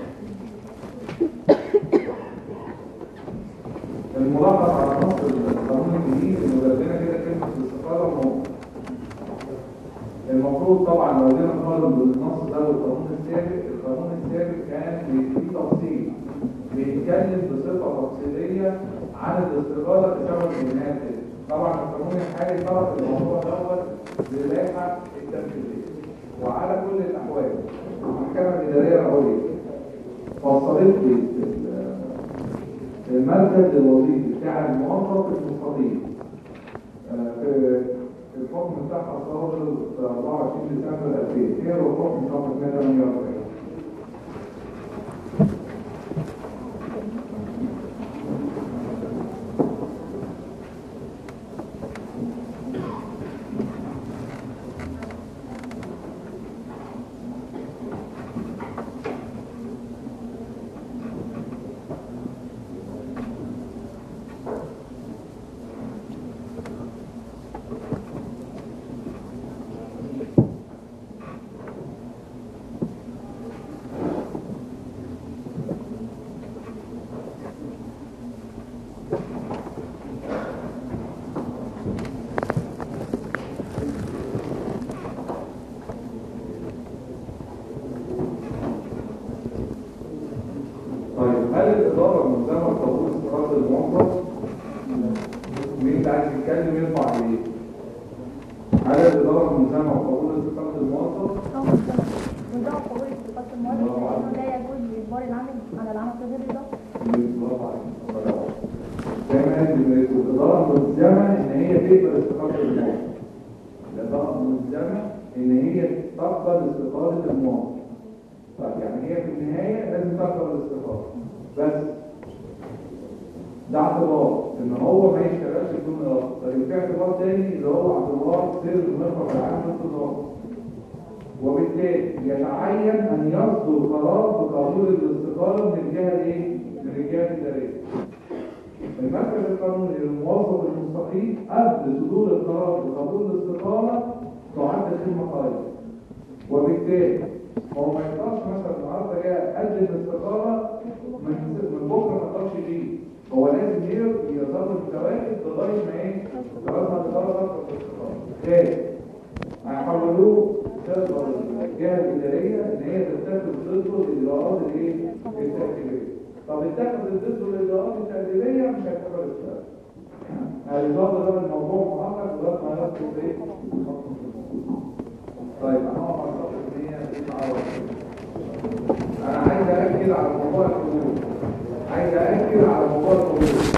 الملاحظ على نص القانون الجديد انه جاب لنا كده كلمه الاستقرار موجود المفروض طبعا لو جينا نقارن بالنص ده والقانون السابق القانون السابق كان فيه تفصيل بيتكلم بصفه تفصيليه عن الاستقرار بسبب انهاء طبعا القانون الحالي طرح الموضوع دوت للائحه التنفيذيه وعلى كل الاحوال المحكمه الاداريه العليا فصلت لي المركز الوظيفي بتاع الموظف المستقيم في الحكم بتاعها صادر في 24 ديسمبر 2000 هي الحكم رقم 148 عايز يتكلم يرفع ايديه على الاداره الملزمه وقبول استقاله الموظف أو مجتمع ونظام قبول استقالة الموظف لأنه لا يجوز لإجبار العامل على العمل بغير إضافة كمان الاداره ملزمه ان هي تقبل استقاله الموظف الاداره ملزمه ان هي تقبل استقاله الموظف طيب يعني هي في النهايه لازم تقبل الاستقاله بس ده اعتبار ان هو ما يشتغلش بدون اضافه طيب في اعتبار تاني اللي هو اعتبار سر المرفق العام للانتظار وبالتالي يتعين ان يصدر قرار بقبول الاستقاله من الجهه الايه؟ من الجهه الاداريه المركز القانوني للموظف المستقيم قبل صدور القرار بقبول الاستقاله تعد خدمه خارجيه وبالتالي هو ما يقدرش مثلا النهارده جاي قدم الاستقاله من من بكره ما يقدرش يجي هو لازم يظل متواجد لغايه ما ايه؟ لغايه ما القرار يصدر الاستقاله ثالث هيحولوه تقدر الجهه الاداريه ان هي تتخذ ضده الاجراءات الايه؟ التأديبيه طب اتخذت ضده الاجراءات التأديبيه مش هيعتبر استقاله هيظل ده الموضوع معقد لغايه ما يصدر ايه؟ طيب انا هقف على الخط ان هي انا عايز ااكد على موضوع الحدود عايز ااكد على موضوع الحدود